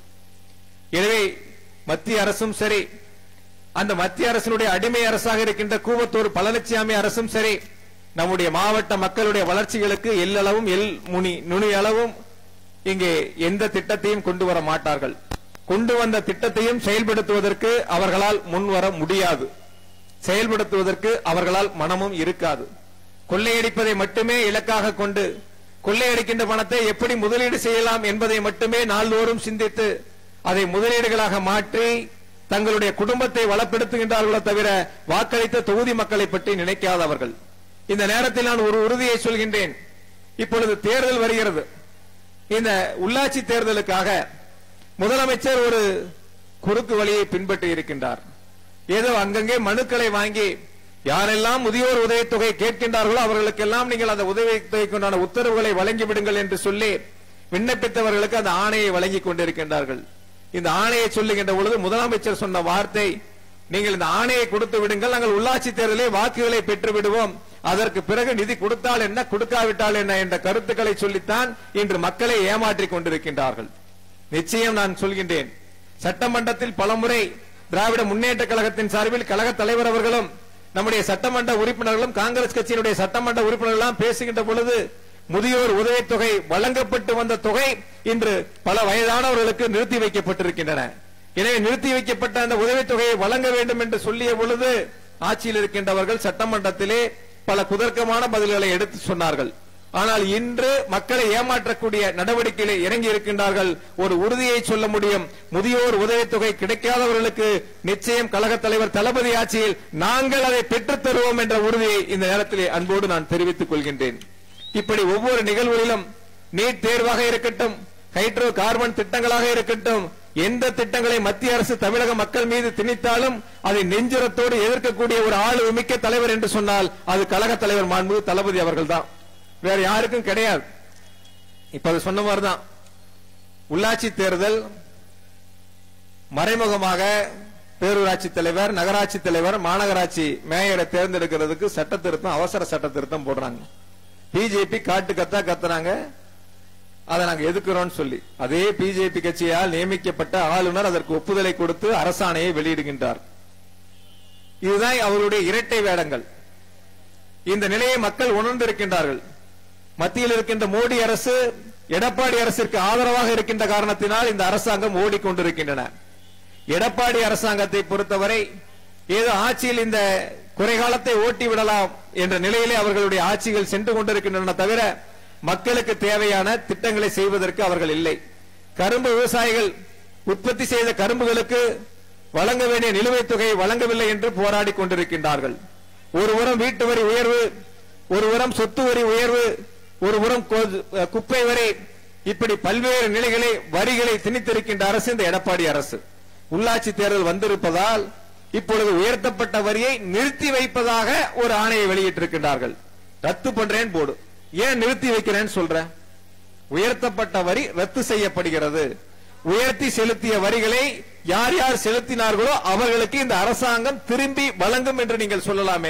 எனவே மத்திய அரசும் சரி அந்த மத்திய அரசினுடைய அடிமை அரசாக இருக்கின்ற கூவத்தூர் பழனிசாமி அரசும் சரி நம்முடைய மாவட்ட மக்களுடைய வளர்ச்சிகளுக்கு எல்லளவும் எல் முனி நுனி அளவும் இங்கே எந்த திட்டத்தையும் கொண்டு வர மாட்டார்கள் கொண்டு வந்த திட்டத்தையும் செயல்படுத்துவதற்கு அவர்களால் முன்வர முடியாது செயல்படுத்துவதற்கு அவர்களால் மனமும் இருக்காது கொள்ளையடிப்பதை மட்டுமே இலக்காக கொண்டு கொள்ளையடிக்கின்ற பணத்தை எப்படி முதலீடு செய்யலாம் என்பதை மட்டுமே நாள்தோறும் சிந்தித்து அதை முதலீடுகளாக மாற்றி தங்களுடைய குடும்பத்தை வளப்படுத்துகின்றார்களோ தவிர வாக்களித்த தொகுதி மக்களை பற்றி நினைக்காதவர்கள் இந்த நேரத்தில் நான் ஒரு உறுதியை சொல்கின்றேன் இப்பொழுது தேர்தல் வருகிறது இந்த உள்ளாட்சி தேர்தலுக்காக முதலமைச்சர் ஒரு குறுக்கு வழியை பின்பற்றி இருக்கின்றார் ஏதோ அங்கங்கே மனுக்களை வாங்கி யாரெல்லாம் முதியோர் உதவித்தொகை கேட்கின்றார்களோ அவர்களுக்கெல்லாம் நீங்கள் அந்த உதவித்தொகைக்குண்டான உத்தரவுகளை வழங்கி விடுங்கள் என்று சொல்லி விண்ணப்பித்தவர்களுக்கு அந்த ஆணையை வழங்கி கொண்டிருக்கின்றார்கள் இந்த ஆணையை சொல்லுகின்ற பொழுது முதலமைச்சர் சொன்ன வார்த்தை நீங்கள் இந்த ஆணையை கொடுத்து விடுங்கள் நாங்கள் உள்ளாட்சி தேர்தலில் வாக்குகளை பெற்று விடுவோம் அதற்கு பிறகு நிதி கொடுத்தால் என்ன கொடுக்காவிட்டால் என்ன என்ற கருத்துக்களை சொல்லித்தான் இன்று மக்களை ஏமாற்றிக் கொண்டிருக்கின்றார்கள் நிச்சயம் நான் சொல்கின்றேன் சட்டமன்றத்தில் பலமுறை திராவிட முன்னேற்ற கழகத்தின் சார்பில் கழக தலைவர் அவர்களும் நம்முடைய சட்டமன்ற உறுப்பினர்களும் காங்கிரஸ் கட்சியினுடைய சட்டமன்ற உறுப்பினர்களும் பேசுகின்ற பொழுது முதியோர் உதவித்தொகை வழங்கப்பட்டு வந்த தொகை இன்று பல வயதானவர்களுக்கு நிறுத்தி வைக்கப்பட்டிருக்கின்றன எனவே நிறுத்தி வைக்கப்பட்ட அந்த உதவித்தொகையை வழங்க வேண்டும் என்று சொல்லிய பொழுது ஆட்சியில் இருக்கின்றவர்கள் சட்டமன்றத்திலே பல குதர்க்கமான பதில்களை எடுத்து சொன்னார்கள் ஆனால் இன்று மக்களை ஏமாற்றக்கூடிய நடவடிக்கைகளை இறங்கி இருக்கின்றார்கள் ஒரு உறுதியை சொல்ல முடியும் முதியோர் உதவித்தொகை கிடைக்காதவர்களுக்கு நிச்சயம் கழக தலைவர் தளபதி ஆட்சியில் நாங்கள் அதை பெற்றுத் தருவோம் என்ற உறுதியை இந்த நேரத்திலே அன்போடு நான் தெரிவித்துக் கொள்கின்றேன் இப்படி ஒவ்வொரு நிகழ்வுகளிலும் நீட் தேர்வாக இருக்கட்டும் ஹைட்ரோ கார்பன் திட்டங்களாக இருக்கட்டும் எந்த திட்டங்களை மத்திய அரசு தமிழக மக்கள் மீது திணித்தாலும் அதை நெஞ்சுரத்தோடு எதிர்க்கக்கூடிய ஒரு ஆளு மிக்க தலைவர் என்று சொன்னால் அது கழக தலைவர் மாண்பு தளபதி அவர்கள் தான் வேற யாருக்கும் கிடையாது இப்ப அது சொன்ன மாதிரிதான் உள்ளாட்சி தேர்தல் மறைமுகமாக பேரூராட்சி தலைவர் நகராட்சி தலைவர் மாநகராட்சி மேயரை தேர்ந்தெடுக்கிறதுக்கு சட்ட திருத்தம் அவசர சட்ட திருத்தம் போடுறாங்க பிஜேபி காட்டு கத்தா கத்துறாங்க அதை நாங்க எதுக்குறோம்னு சொல்லி அதே பிஜேபி கட்சியால் நியமிக்கப்பட்ட ஆளுநர் அதற்கு ஒப்புதலை கொடுத்து அரசாணையை வெளியிடுகின்றார் இதுதான் அவருடைய இரட்டை வேடங்கள் இந்த நிலையை மக்கள் உணர்ந்திருக்கின்றார்கள் மத்தியில் இருக்கின்ற மோடி அரசு எடப்பாடி அரசிற்கு ஆதரவாக இருக்கின்ற காரணத்தினால் இந்த அரசாங்கம் ஓடிக்கொண்டிருக்கின்றன எடப்பாடி அரசாங்கத்தை பொறுத்தவரை ஏதோ ஆட்சியில் இந்த குறைகாலத்தை ஓட்டி விடலாம் என்ற நிலையிலே அவர்களுடைய ஆட்சிகள் சென்று கொண்டிருக்கின்றன தவிர மக்களுக்கு தேவையான திட்டங்களை செய்வதற்கு அவர்கள் இல்லை கரும்பு விவசாயிகள் உற்பத்தி செய்த கரும்புகளுக்கு வழங்க வேண்டிய நிலுவைத் தொகையை வழங்கவில்லை என்று போராடி கொண்டிருக்கின்றார்கள் ஒருபுறம் வீட்டு வரி உயர்வு ஒருபுறம் சொத்து வரி உயர்வு ஒருபுறம் கொ- குப்பை வரி இப்படி பல்வேறு நிலைகளை வரிகளை திணித்திருக்கின்ற அரசு இந்த எடப்பாடி அரசு உள்ளாட்சி தேர்தல் வந்திருப்பதால் இப்பொழுது உயர்த்தப்பட்ட வரியை நிறுத்தி வைப்பதாக ஒரு ஆணையை வெளியிட்டிருக்கின்றார்கள் ரத்து பண்றேன் போடு ஏன் நிறுத்தி வைக்கிறேன்னு சொல்ற உயர்த்தப்பட்ட வரி ரத்து செய்யப்படுகிறது உயர்த்தி செலுத்திய வரிகளை யார் யார் செலுத்தினார்களோ அவர்களுக்கு இந்த அரசாங்கம் திரும்பி வழங்கும் என்று நீங்கள் சொல்லலாமே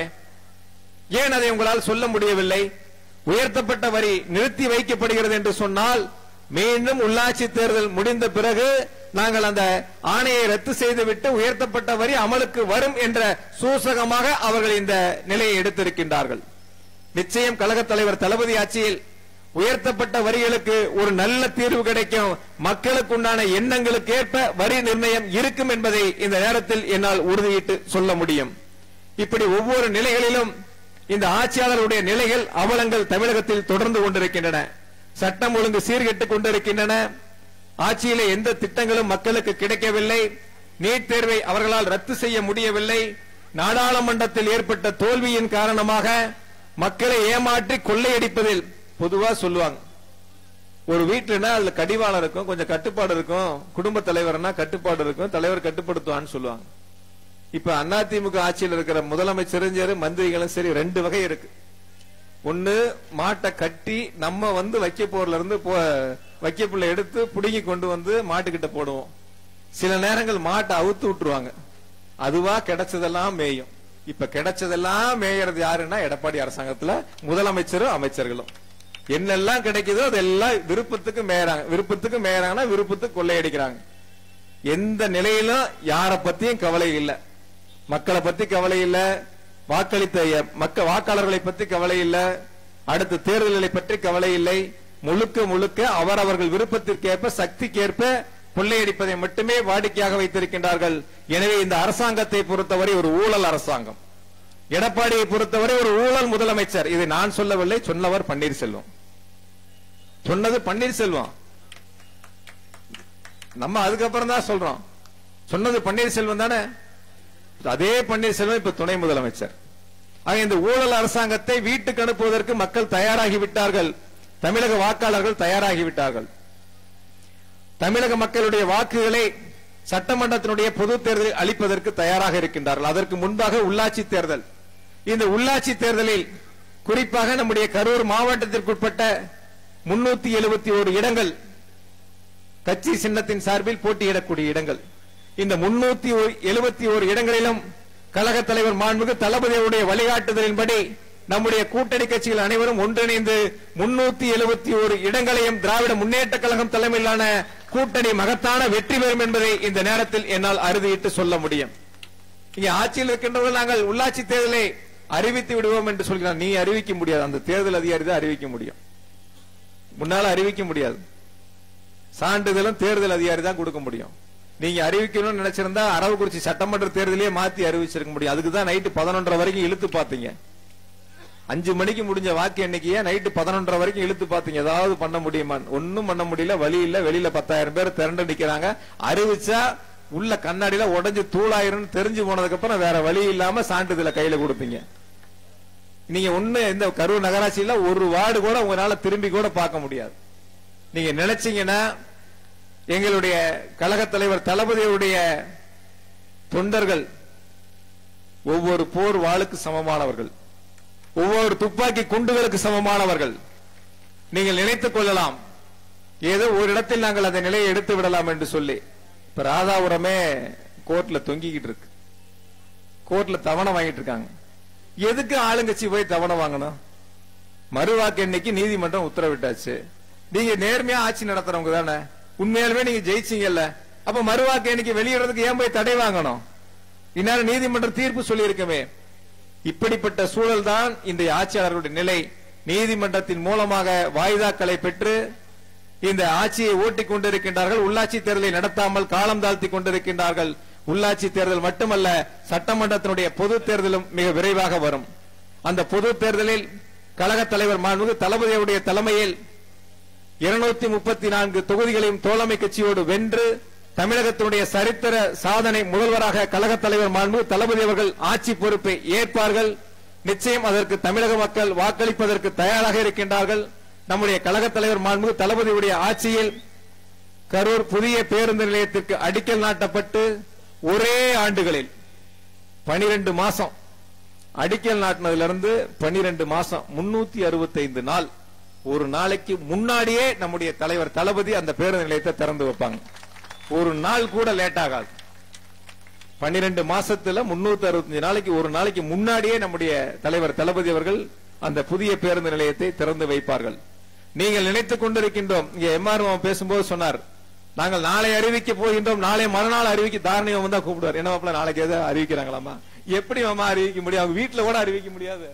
ஏன் அதை உங்களால் சொல்ல முடியவில்லை உயர்த்தப்பட்ட வரி நிறுத்தி வைக்கப்படுகிறது என்று சொன்னால் மீண்டும் உள்ளாட்சி தேர்தல் முடிந்த பிறகு நாங்கள் அந்த ஆணையை ரத்து செய்துவிட்டு உயர்த்தப்பட்ட வரி அமலுக்கு வரும் என்ற சூசகமாக அவர்கள் இந்த நிலையை எடுத்திருக்கின்றார்கள் நிச்சயம் கழக தலைவர் தளபதி ஆட்சியில் உயர்த்தப்பட்ட வரிகளுக்கு ஒரு நல்ல தீர்வு கிடைக்கும் மக்களுக்கு உண்டான எண்ணங்களுக்கு ஏற்ப வரி நிர்ணயம் இருக்கும் என்பதை இந்த நேரத்தில் என்னால் உறுதியிட்டு சொல்ல முடியும் இப்படி ஒவ்வொரு நிலைகளிலும் இந்த ஆட்சியாளருடைய நிலைகள் அவலங்கள் தமிழகத்தில் தொடர்ந்து கொண்டிருக்கின்றன சட்டம் ஒழுங்கு சீர்கெட்டுக் கொண்டிருக்கின்றன ஆட்சியிலே எந்த திட்டங்களும் மக்களுக்கு கிடைக்கவில்லை நீட் தேர்வை அவர்களால் ரத்து செய்ய முடியவில்லை நாடாளுமன்றத்தில் ஏற்பட்ட தோல்வியின் காரணமாக மக்களை ஏமாற்றி கொள்ளையடிப்பதில் பொதுவா சொல்லுவாங்க ஒரு வீட்டுலனா அதுல கடிவாளம் இருக்கும் கொஞ்சம் கட்டுப்பாடு இருக்கும் குடும்ப தலைவர்னா கட்டுப்பாடு இருக்கும் தலைவர் கட்டுப்படுத்துவான்னு சொல்லுவாங்க இப்ப அதிமுக ஆட்சியில் இருக்கிற முதலமைச்சரும் சரி மந்திரிகளும் சரி ரெண்டு வகை இருக்கு ஒண்ணு மாட்டை கட்டி நம்ம வந்து வைக்கப்போர்ல இருந்து போ வைக்கப்புள்ள எடுத்து புடுங்கி கொண்டு வந்து மாட்டுக்கிட்ட போடுவோம் சில நேரங்கள் மாட்டை அவுத்து விட்டுருவாங்க அதுவா கிடைச்சதெல்லாம் மேயும் இப்ப கிடைச்சதெல்லாம் மேயறது யாருன்னா எடப்பாடி அரசாங்கத்துல முதலமைச்சரும் அமைச்சர்களும் என்னெல்லாம் கிடைக்குதோ அதெல்லாம் விருப்பத்துக்கு மேயறாங்க விருப்பத்துக்கு மேயறாங்கன்னா விருப்பத்துக்கு கொள்ளையடிக்கிறாங்க எந்த நிலையிலும் யார பத்தியும் கவலை இல்ல மக்களை பத்தி கவலை இல்ல வாக்களித்த எ- மக்க வாக்காளர்களை பத்தி கவலை இல்ல அடுத்த தேர்தல்களை பற்றி கவலை இல்லை முழுக்க முழுக்க அவரவர்கள் விருப்பத்திற்கேற்ப சக்திக்கேற்ப கொள்ளையடிப்பதை மட்டுமே வாடிக்கையாக வைத்திருக்கின்றார்கள் எனவே இந்த அரசாங்கத்தை பொறுத்தவரை ஒரு ஊழல் அரசாங்கம் எடப்பாடியை பொறுத்தவரை ஒரு ஊழல் முதலமைச்சர் இதை நான் சொல்லவில்லை சொன்னவர் பன்னீர்செல்வம் சொன்னது பன்னீர்செல்வம் நம்ம அதுக்கப்புறம் தான் சொல்றோம் சொன்னது பன்னீர்செல்வம் தானே அதே பன்னீர்செல்வம் இப்ப துணை முதலமைச்சர் ஆக இந்த ஊழல் அரசாங்கத்தை வீட்டுக்கு அனுப்புவதற்கு மக்கள் தயாராகி விட்டார்கள் தமிழக வாக்காளர்கள் தயாராகி விட்டார்கள் தமிழக மக்களுடைய வாக்குகளை சட்டமன்றத்தினுடைய பொது தேர்தலில் அளிப்பதற்கு தயாராக இருக்கின்றார்கள் அதற்கு முன்பாக உள்ளாட்சி தேர்தல் இந்த உள்ளாட்சி தேர்தலில் குறிப்பாக நம்முடைய கரூர் மாவட்டத்திற்குட்பட்ட முன்னூத்தி எழுபத்தி ஒரு இடங்கள் கட்சி சின்னத்தின் சார்பில் போட்டியிடக்கூடிய இடங்கள் இந்த முன்னூத்தி எழுபத்தி ஒரு இடங்களிலும் கழக தலைவர் மாண்புக்கு தளபதியுடைய வழிகாட்டுதலின்படி நம்முடைய கூட்டணி கட்சிகள் அனைவரும் ஒன்றிணைந்து முன்னூத்தி எழுபத்தி ஒரு இடங்களையும் திராவிட முன்னேற்ற கழகம் தலைமையிலான கூட்டணி மகத்தான வெற்றி பெறும் என்பதை இந்த நேரத்தில் என்னால் அறுதியிட்டு சொல்ல முடியும் இங்கே ஆட்சியில் இருக்கின்றவர்கள் நாங்கள் உள்ளாட்சி தேர்தலை அறிவித்து விடுவோம் என்று சொல்கிறார் நீ அறிவிக்க முடியாது அந்த தேர்தல் அதிகாரி தான் அறிவிக்க முடியும் முன்னால அறிவிக்க முடியாது சான்றிதழும் தேர்தல் அதிகாரி தான் கொடுக்க முடியும் நீங்க அறிவிக்கணும்னு நினைச்சிருந்தா அரவக்குறிச்சி சட்டமன்ற தேர்தலையே மாத்தி அறிவிச்சிருக்க முடியும் அதுக்கு தான் நைட்டு பதினொன்றரை வரைக்கும் இழுத்து பாத்தீங்க அஞ்சு மணிக்கு முடிஞ்ச வாக்கு எண்ணிக்கைய நைட்டு பதினொன்றரை வரைக்கும் இழுத்து பாத்தீங்க ஏதாவது பண்ண முடியுமா ஒண்ணும் பண்ண முடியல வழி இல்ல வெளியில பத்தாயிரம் பேர் திரண்டு நிக்கிறாங்க அறிவிச்சா உள்ள கண்ணாடியில உடைஞ்சு தூளாயிரம் தெரிஞ்சு போனதுக்கு அப்புறம் வேற வழி இல்லாம சான்றிதழ கையில கொடுப்பீங்க நீங்க ஒண்ணு இந்த கரூர் நகராட்சியில ஒரு வார்டு கூட உங்களால திரும்பி கூட பார்க்க முடியாது நீங்க நினைச்சீங்கன்னா எங்களுடைய கழக தலைவர் தளபதியுடைய தொண்டர்கள் ஒவ்வொரு போர் வாளுக்கு சமமானவர்கள் ஒவ்வொரு துப்பாக்கி குண்டுகளுக்கு சமமானவர்கள் நீங்கள் நினைத்துக் கொள்ளலாம் ஏதோ ஒரு இடத்தில் நாங்கள் அந்த நிலையை எடுத்து விடலாம் என்று சொல்லி இப்ப ராதாபுரமே கோர்ட்ல தொங்கிக்கிட்டு இருக்கு கோர்ட்ல தவணை வாங்கிட்டு இருக்காங்க எதுக்கு ஆளுங்கட்சி போய் தவணை வாங்கணும் மறுவாக்கு எண்ணிக்கை நீதிமன்றம் உத்தரவிட்டாச்சு நீங்க நேர்மையா ஆட்சி நடத்துறவங்க தானே உண்மையாலுமே நீங்க ஜெயிச்சீங்கல்ல அப்ப மறுவாக்கு எண்ணிக்கை வெளியிடுறதுக்கு ஏன் போய் தடை வாங்கணும் இந்நேரம் நீதிமன்றம் தீர்ப்பு சொல்லியிருக்கமே இப்படிப்பட்ட சூழல் தான் இன்றைய ஆட்சியாளர்களுடைய நிலை நீதிமன்றத்தின் மூலமாக வாய்தாக்களை பெற்று இந்த ஆட்சியை ஓட்டிக் கொண்டிருக்கின்றார்கள் உள்ளாட்சி தேர்தலை நடத்தாமல் காலம் தாழ்த்தி கொண்டிருக்கின்றார்கள் உள்ளாட்சி தேர்தல் மட்டுமல்ல சட்டமன்றத்தினுடைய பொது தேர்தலும் மிக விரைவாக வரும் அந்த பொது தேர்தலில் கழக தலைவர் மாண்புமிகு தளபதியுடைய தலைமையில் இருநூத்தி முப்பத்தி நான்கு தொகுதிகளையும் தோழமை கட்சியோடு வென்று தமிழகத்தினுடைய சரித்திர சாதனை முதல்வராக கழக தலைவர் மாண்பு தளபதி அவர்கள் ஆட்சி பொறுப்பை ஏற்பார்கள் நிச்சயம் அதற்கு தமிழக மக்கள் வாக்களிப்பதற்கு தயாராக இருக்கின்றார்கள் நம்முடைய கழக தலைவர் மாண்பு தளபதியுடைய ஆட்சியில் கரூர் புதிய பேருந்து நிலையத்திற்கு அடிக்கல் நாட்டப்பட்டு ஒரே ஆண்டுகளில் பனிரெண்டு மாசம் அடிக்கல் நாட்டினதுல இருந்து பனிரெண்டு மாசம் முன்னூத்தி அறுபத்தைந்து நாள் ஒரு நாளைக்கு முன்னாடியே நம்முடைய தலைவர் தளபதி அந்த பேருந்து நிலையத்தை திறந்து வைப்பாங்க ஒரு நாள் கூட லேட் ஆகாது பன்னிரண்டு மாசத்துல முன்னூத்தி அறுபத்தஞ்சு நாளைக்கு ஒரு நாளைக்கு முன்னாடியே நம்முடைய தலைவர் தளபதி அவர்கள் அந்த புதிய பேருந்து நிலையத்தை திறந்து வைப்பார்கள் நீங்கள் நினைத்துக் கொண்டிருக்கின்றோம் இங்க எம்ஆர் பேசும்போது சொன்னார் நாங்கள் நாளை அறிவிக்க போகின்றோம் நாளை மறுநாள் அறிவிக்க தாரணியம் தான் கூப்பிடுவார் என்ன மாப்பிள்ள நாளைக்கு எதாவது அறிவிக்கிறாங்களாமா எப்படி மாமா அறிவிக்க முடியும் அவங்க வீட்டுல கூட அறிவிக்க முடியாது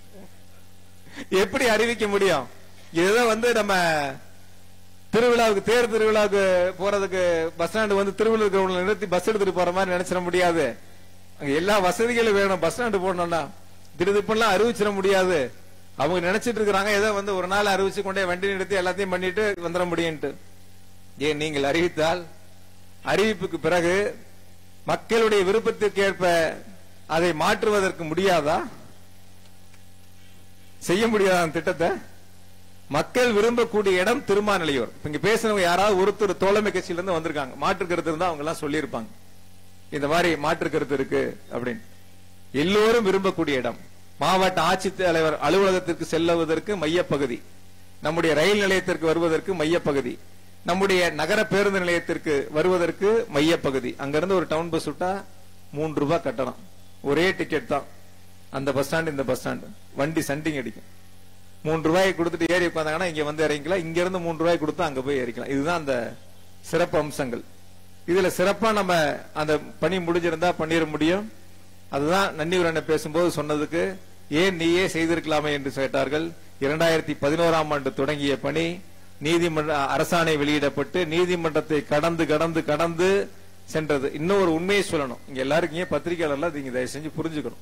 எப்படி அறிவிக்க முடியும் இதுதான் வந்து நம்ம திருவிழாவுக்கு தேர் திருவிழாவுக்கு போறதுக்கு பஸ் ஸ்டாண்டு வந்து திருவள்ளூர் கிரவுண்ட்ல நிறுத்தி பஸ் எடுத்துட்டு போற மாதிரி நினைச்சிட முடியாது அங்க எல்லா வசதிகளும் வேணும் பஸ் ஸ்டாண்டு போடணும்னா திடுதிப்பெல்லாம் அறிவிச்சிட முடியாது அவங்க நினைச்சிட்டு இருக்கிறாங்க ஏதோ வந்து ஒரு நாள் அறிவிச்சு கொண்டே வண்டி நிறுத்தி எல்லாத்தையும் பண்ணிட்டு வந்துட முடியும்ட்டு ஏன் நீங்கள் அறிவித்தால் அறிவிப்புக்கு பிறகு மக்களுடைய விருப்பத்திற்கு ஏற்ப அதை மாற்றுவதற்கு முடியாதா செய்ய முடியாதா அந்த திட்டத்தை மக்கள் விரும்பக்கூடிய இடம் திருமாநிலையூர் இப்ப இங்க பேசுனவங்க யாராவது ஒருத்தர் தோழமை கட்சியில இருந்து வந்திருக்காங்க மாற்று கருத்து இருந்தா அவங்க எல்லாம் சொல்லியிருப்பாங்க இந்த மாதிரி மாற்று கருத்து இருக்கு அப்படின்னு எல்லோரும் விரும்பக்கூடிய இடம் மாவட்ட ஆட்சித்தலைவர் அலுவலகத்திற்கு செல்லுவதற்கு மையப்பகுதி நம்முடைய ரயில் நிலையத்திற்கு வருவதற்கு மையப்பகுதி நம்முடைய நகர பேருந்து நிலையத்திற்கு வருவதற்கு மையப்பகுதி அங்கிருந்து ஒரு டவுன் பஸ் விட்டா மூன்று ரூபாய் கட்டணும் ஒரே டிக்கெட் தான் அந்த பஸ் ஸ்டாண்ட் இந்த பஸ் ஸ்டாண்ட் வண்டி சண்டிங் அடிக்கும் மூன்று ரூபாய் கொடுத்துட்டு ஏறி உட்காந்தாங்கன்னா இங்க வந்து இறங்கிக்கலாம் இங்க இருந்து மூன்று ரூபாய் கொடுத்து அங்க போய் ஏறிக்கலாம் இதுதான் அந்த சிறப்பு அம்சங்கள் இதுல சிறப்பா நம்ம அந்த பணி முடிஞ்சிருந்தா பண்ணிட முடியும் அதுதான் நன்னியூரனை பேசும்போது சொன்னதுக்கு ஏன் நீயே செய்திருக்கலாமே என்று கேட்டார்கள் இரண்டாயிரத்தி பதினோராம் ஆண்டு தொடங்கிய பணி நீதிமன்ற அரசாணை வெளியிடப்பட்டு நீதிமன்றத்தை கடந்து கடந்து கடந்து சென்றது இன்னும் ஒரு உண்மையை சொல்லணும் இங்க எல்லாருக்கும் ஏன் பத்திரிகையாளர்ல நீங்க தயவு செஞ்சு புரிஞ்சுக்கணும்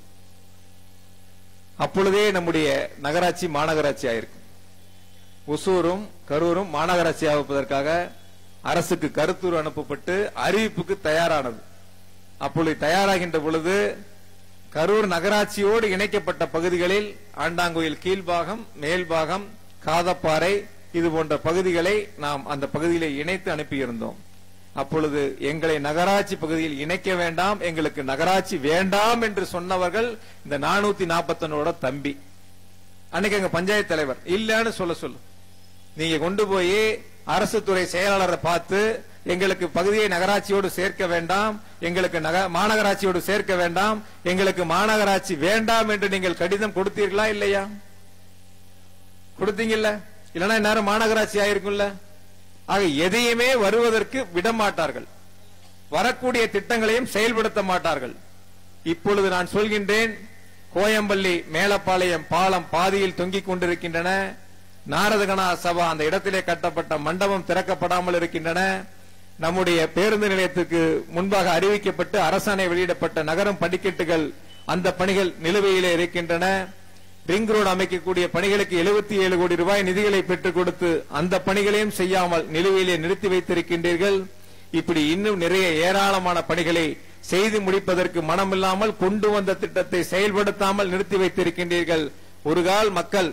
அப்பொழுதே நம்முடைய நகராட்சி மாநகராட்சி ஆயிருக்கு ஒசூரும் கரூரும் மாநகராட்சி ஆகுவதற்காக அரசுக்கு கருத்துரு அனுப்பப்பட்டு அறிவிப்புக்கு தயாரானது அப்பொழுது தயாராகின்ற பொழுது கரூர் நகராட்சியோடு இணைக்கப்பட்ட பகுதிகளில் ஆண்டாங்கோயில் கீழ்பாகம் மேல்பாகம் காதப்பாறை இது போன்ற பகுதிகளை நாம் அந்த பகுதியிலே இணைத்து அனுப்பியிருந்தோம் அப்பொழுது எங்களை நகராட்சி பகுதியில் இணைக்க வேண்டாம் எங்களுக்கு நகராட்சி வேண்டாம் என்று சொன்னவர்கள் இந்த நானூத்தி நாற்பத்தொன்னோட தம்பி அன்னைக்கு எங்க பஞ்சாயத்து தலைவர் இல்லன்னு சொல்ல சொல்லு நீங்க கொண்டு போய் அரசு துறை செயலாளரை பார்த்து எங்களுக்கு பகுதியை நகராட்சியோடு சேர்க்க வேண்டாம் எங்களுக்கு நக- மாநகராட்சியோடு சேர்க்க வேண்டாம் எங்களுக்கு மாநகராட்சி வேண்டாம் என்று நீங்கள் கடிதம் கொடுத்தீர்களா இல்லையா கொடுத்தீங்கல்ல இல்லைன்னா இந்நேரம் மாநகராட்சி ஆயிருக்கும்ல ஆக எதையுமே வருவதற்கு விட மாட்டார்கள் வரக்கூடிய திட்டங்களையும் செயல்படுத்த மாட்டார்கள் இப்பொழுது நான் சொல்கின்றேன் கோயம்பள்ளி மேலப்பாளையம் பாலம் பாதியில் தொங்கிக் கொண்டிருக்கின்றன நாரதகனா சபா அந்த இடத்திலே கட்டப்பட்ட மண்டபம் திறக்கப்படாமல் இருக்கின்றன நம்முடைய பேருந்து நிலையத்துக்கு முன்பாக அறிவிக்கப்பட்டு அரசாணை வெளியிடப்பட்ட நகரம் படிக்கட்டுகள் அந்த பணிகள் நிலுவையிலே இருக்கின்றன ரிங் ரோடு அமைக்கக்கூடிய பணிகளுக்கு 77 ஏழு கோடி ரூபாய் நிதிகளை பெற்றுக் கொடுத்து அந்த பணிகளையும் செய்யாமல் நிலுவையிலே நிறுத்தி வைத்திருக்கின்றீர்கள் இப்படி இன்னும் நிறைய ஏராளமான பணிகளை செய்து முடிப்பதற்கு மனமில்லாமல் கொண்டு வந்த திட்டத்தை செயல்படுத்தாமல் நிறுத்தி வைத்திருக்கின்றீர்கள் ஒரு கால் மக்கள்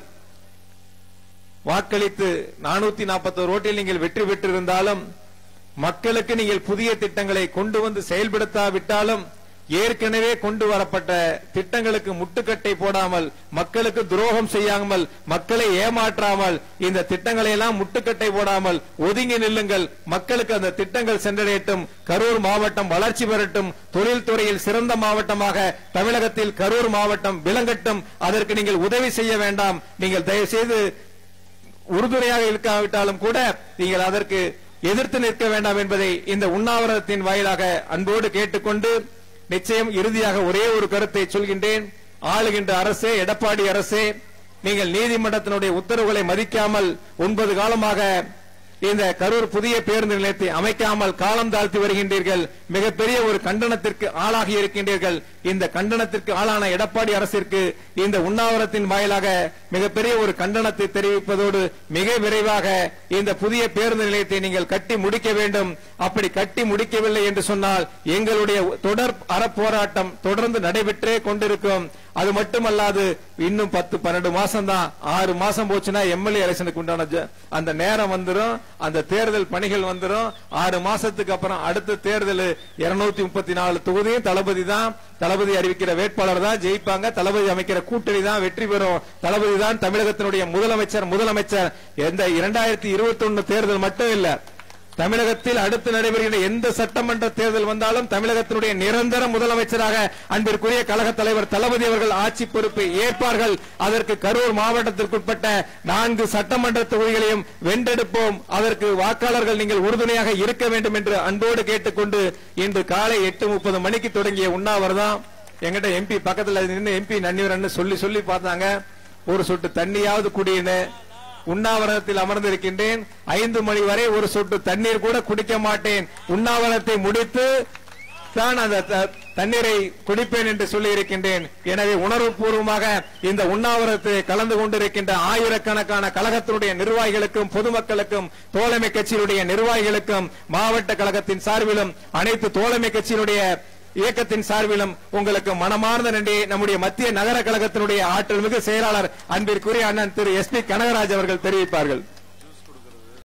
வாக்களித்து நானூத்தி நாற்பத்தோரு ஓட்டில் நீங்கள் வெற்றி பெற்றிருந்தாலும் மக்களுக்கு நீங்கள் புதிய திட்டங்களை கொண்டு வந்து செயல்படுத்தாவிட்டாலும் ஏற்கனவே கொண்டு வரப்பட்ட திட்டங்களுக்கு முட்டுக்கட்டை போடாமல் மக்களுக்கு துரோகம் செய்யாமல் மக்களை ஏமாற்றாமல் இந்த திட்டங்களை எல்லாம் முட்டுக்கட்டை போடாமல் ஒதுங்கி நில்லுங்கள் மக்களுக்கு அந்த திட்டங்கள் சென்றடையட்டும் கரூர் மாவட்டம் வளர்ச்சி பெறட்டும் தொழில்துறையில் சிறந்த மாவட்டமாக தமிழகத்தில் கரூர் மாவட்டம் விளங்கட்டும் அதற்கு நீங்கள் உதவி செய்ய வேண்டாம் நீங்கள் தயவு செய்து உறுதுணையாக இருக்காவிட்டாலும் கூட நீங்கள் அதற்கு எதிர்த்து நிற்க வேண்டாம் என்பதை இந்த உண்ணாவிரதத்தின் வாயிலாக அன்போடு கேட்டுக்கொண்டு நிச்சயம் இறுதியாக ஒரே ஒரு கருத்தை சொல்கின்றேன் ஆளுகின்ற அரசே எடப்பாடி அரசே நீங்கள் நீதிமன்றத்தினுடைய உத்தரவுகளை மதிக்காமல் ஒன்பது காலமாக இந்த கரூர் புதிய பேருந்து நிலையத்தை அமைக்காமல் காலம் தாழ்த்தி வருகின்றீர்கள் மிகப்பெரிய ஒரு கண்டனத்திற்கு ஆளாகி இருக்கின்றீர்கள் இந்த கண்டனத்திற்கு ஆளான எடப்பாடி அரசிற்கு இந்த உண்ணாவிரத்தின் வாயிலாக மிகப்பெரிய ஒரு கண்டனத்தை தெரிவிப்பதோடு மிக விரைவாக இந்த புதிய பேருந்து நிலையத்தை நீங்கள் கட்டி முடிக்க வேண்டும் அப்படி கட்டி முடிக்கவில்லை என்று சொன்னால் எங்களுடைய தொடர் அறப்போராட்டம் தொடர்ந்து நடைபெற்றே கொண்டிருக்கும் அது மட்டுமல்லாது இன்னும் பத்து பன்னெண்டு மாசம் தான் ஆறு மாசம் போச்சுன்னா எம்எல்ஏ எலெக்ஷனுக்கு உண்டான ஜ- அந்த நேரம் வந்துரும் அந்த தேர்தல் பணிகள் வந்துரும் ஆறு மாசத்துக்கு அப்புறம் அடுத்த தேர்தல் இருநூத்தி முப்பத்தி நாலு தொகுதியும் தளபதி தான் தளபதி அறிவிக்கிற வேட்பாளர் தான் ஜெயிப்பாங்க தளபதி அமைக்கிற கூட்டணி தான் வெற்றி பெறும் தளபதி தான் தமிழகத்தினுடைய முதலமைச்சர் முதலமைச்சர் எந்த இரண்டாயிரத்தி இருபத்தி ஒன்னு தேர்தல் மட்டும் இல்ல தமிழகத்தில் அடுத்து நடைபெறுகின்ற எந்த சட்டமன்ற தேர்தல் வந்தாலும் தமிழகத்தினுடைய நிரந்தர முதலமைச்சராக அன்பிற்குரிய கழக தலைவர் தளபதி அவர்கள் ஆட்சி பொறுப்பை ஏற்பார்கள் அதற்கு கரூர் மாவட்டத்திற்குட்பட்ட நான்கு சட்டமன்ற தொகுதிகளையும் வென்றெடுப்போம் அதற்கு வாக்காளர்கள் நீங்கள் உறுதுணையாக இருக்க வேண்டும் என்று அன்போடு கேட்டுக்கொண்டு இன்று காலை எட்டு முப்பது மணிக்கு தொடங்கிய உண்ணாவிரதம் எங்கிட்ட எம்பி பக்கத்துல நின்று எம்பி நன்னிவரன்னு சொல்லி சொல்லி பார்த்தாங்க ஒரு சொட்டு தண்ணியாவது குடின்னு உண்ணாவிரதத்தில் அமர்ந்திருக்கின்றேன் ஐந்து மணி வரை ஒரு சொட்டு தண்ணீர் கூட குடிக்க மாட்டேன் உண்ணாவிரதத்தை முடித்து தான் அந்த த- தண்ணீரை குடிப்பேன் என்று சொல்லி இருக்கின்றேன் எனவே உணர்வுபூர்வமாக இந்த உண்ணாவிரதத்தை கலந்து கொண்டிருக்கின்ற ஆயிரக்கணக்கான கழகத்தினுடைய நிர்வாகிகளுக்கும் பொதுமக்களுக்கும் தோழமை கட்சியினுடைய நிர்வாகிகளுக்கும் மாவட்ட கழகத்தின் சார்பிலும் அனைத்து தோழமை கட்சியினுடைய இயக்கத்தின் சார்பிலும் உங்களுக்கு மனமார்ந்த நன்றியை நம்முடைய மத்திய நகர கழகத்தினுடைய ஆற்றல் மிகு செயலாளர் அன்பிற்குரிய அண்ணன் திரு எஸ் பி கனகராஜ் அவர்கள் தெரிவிப்பார்கள்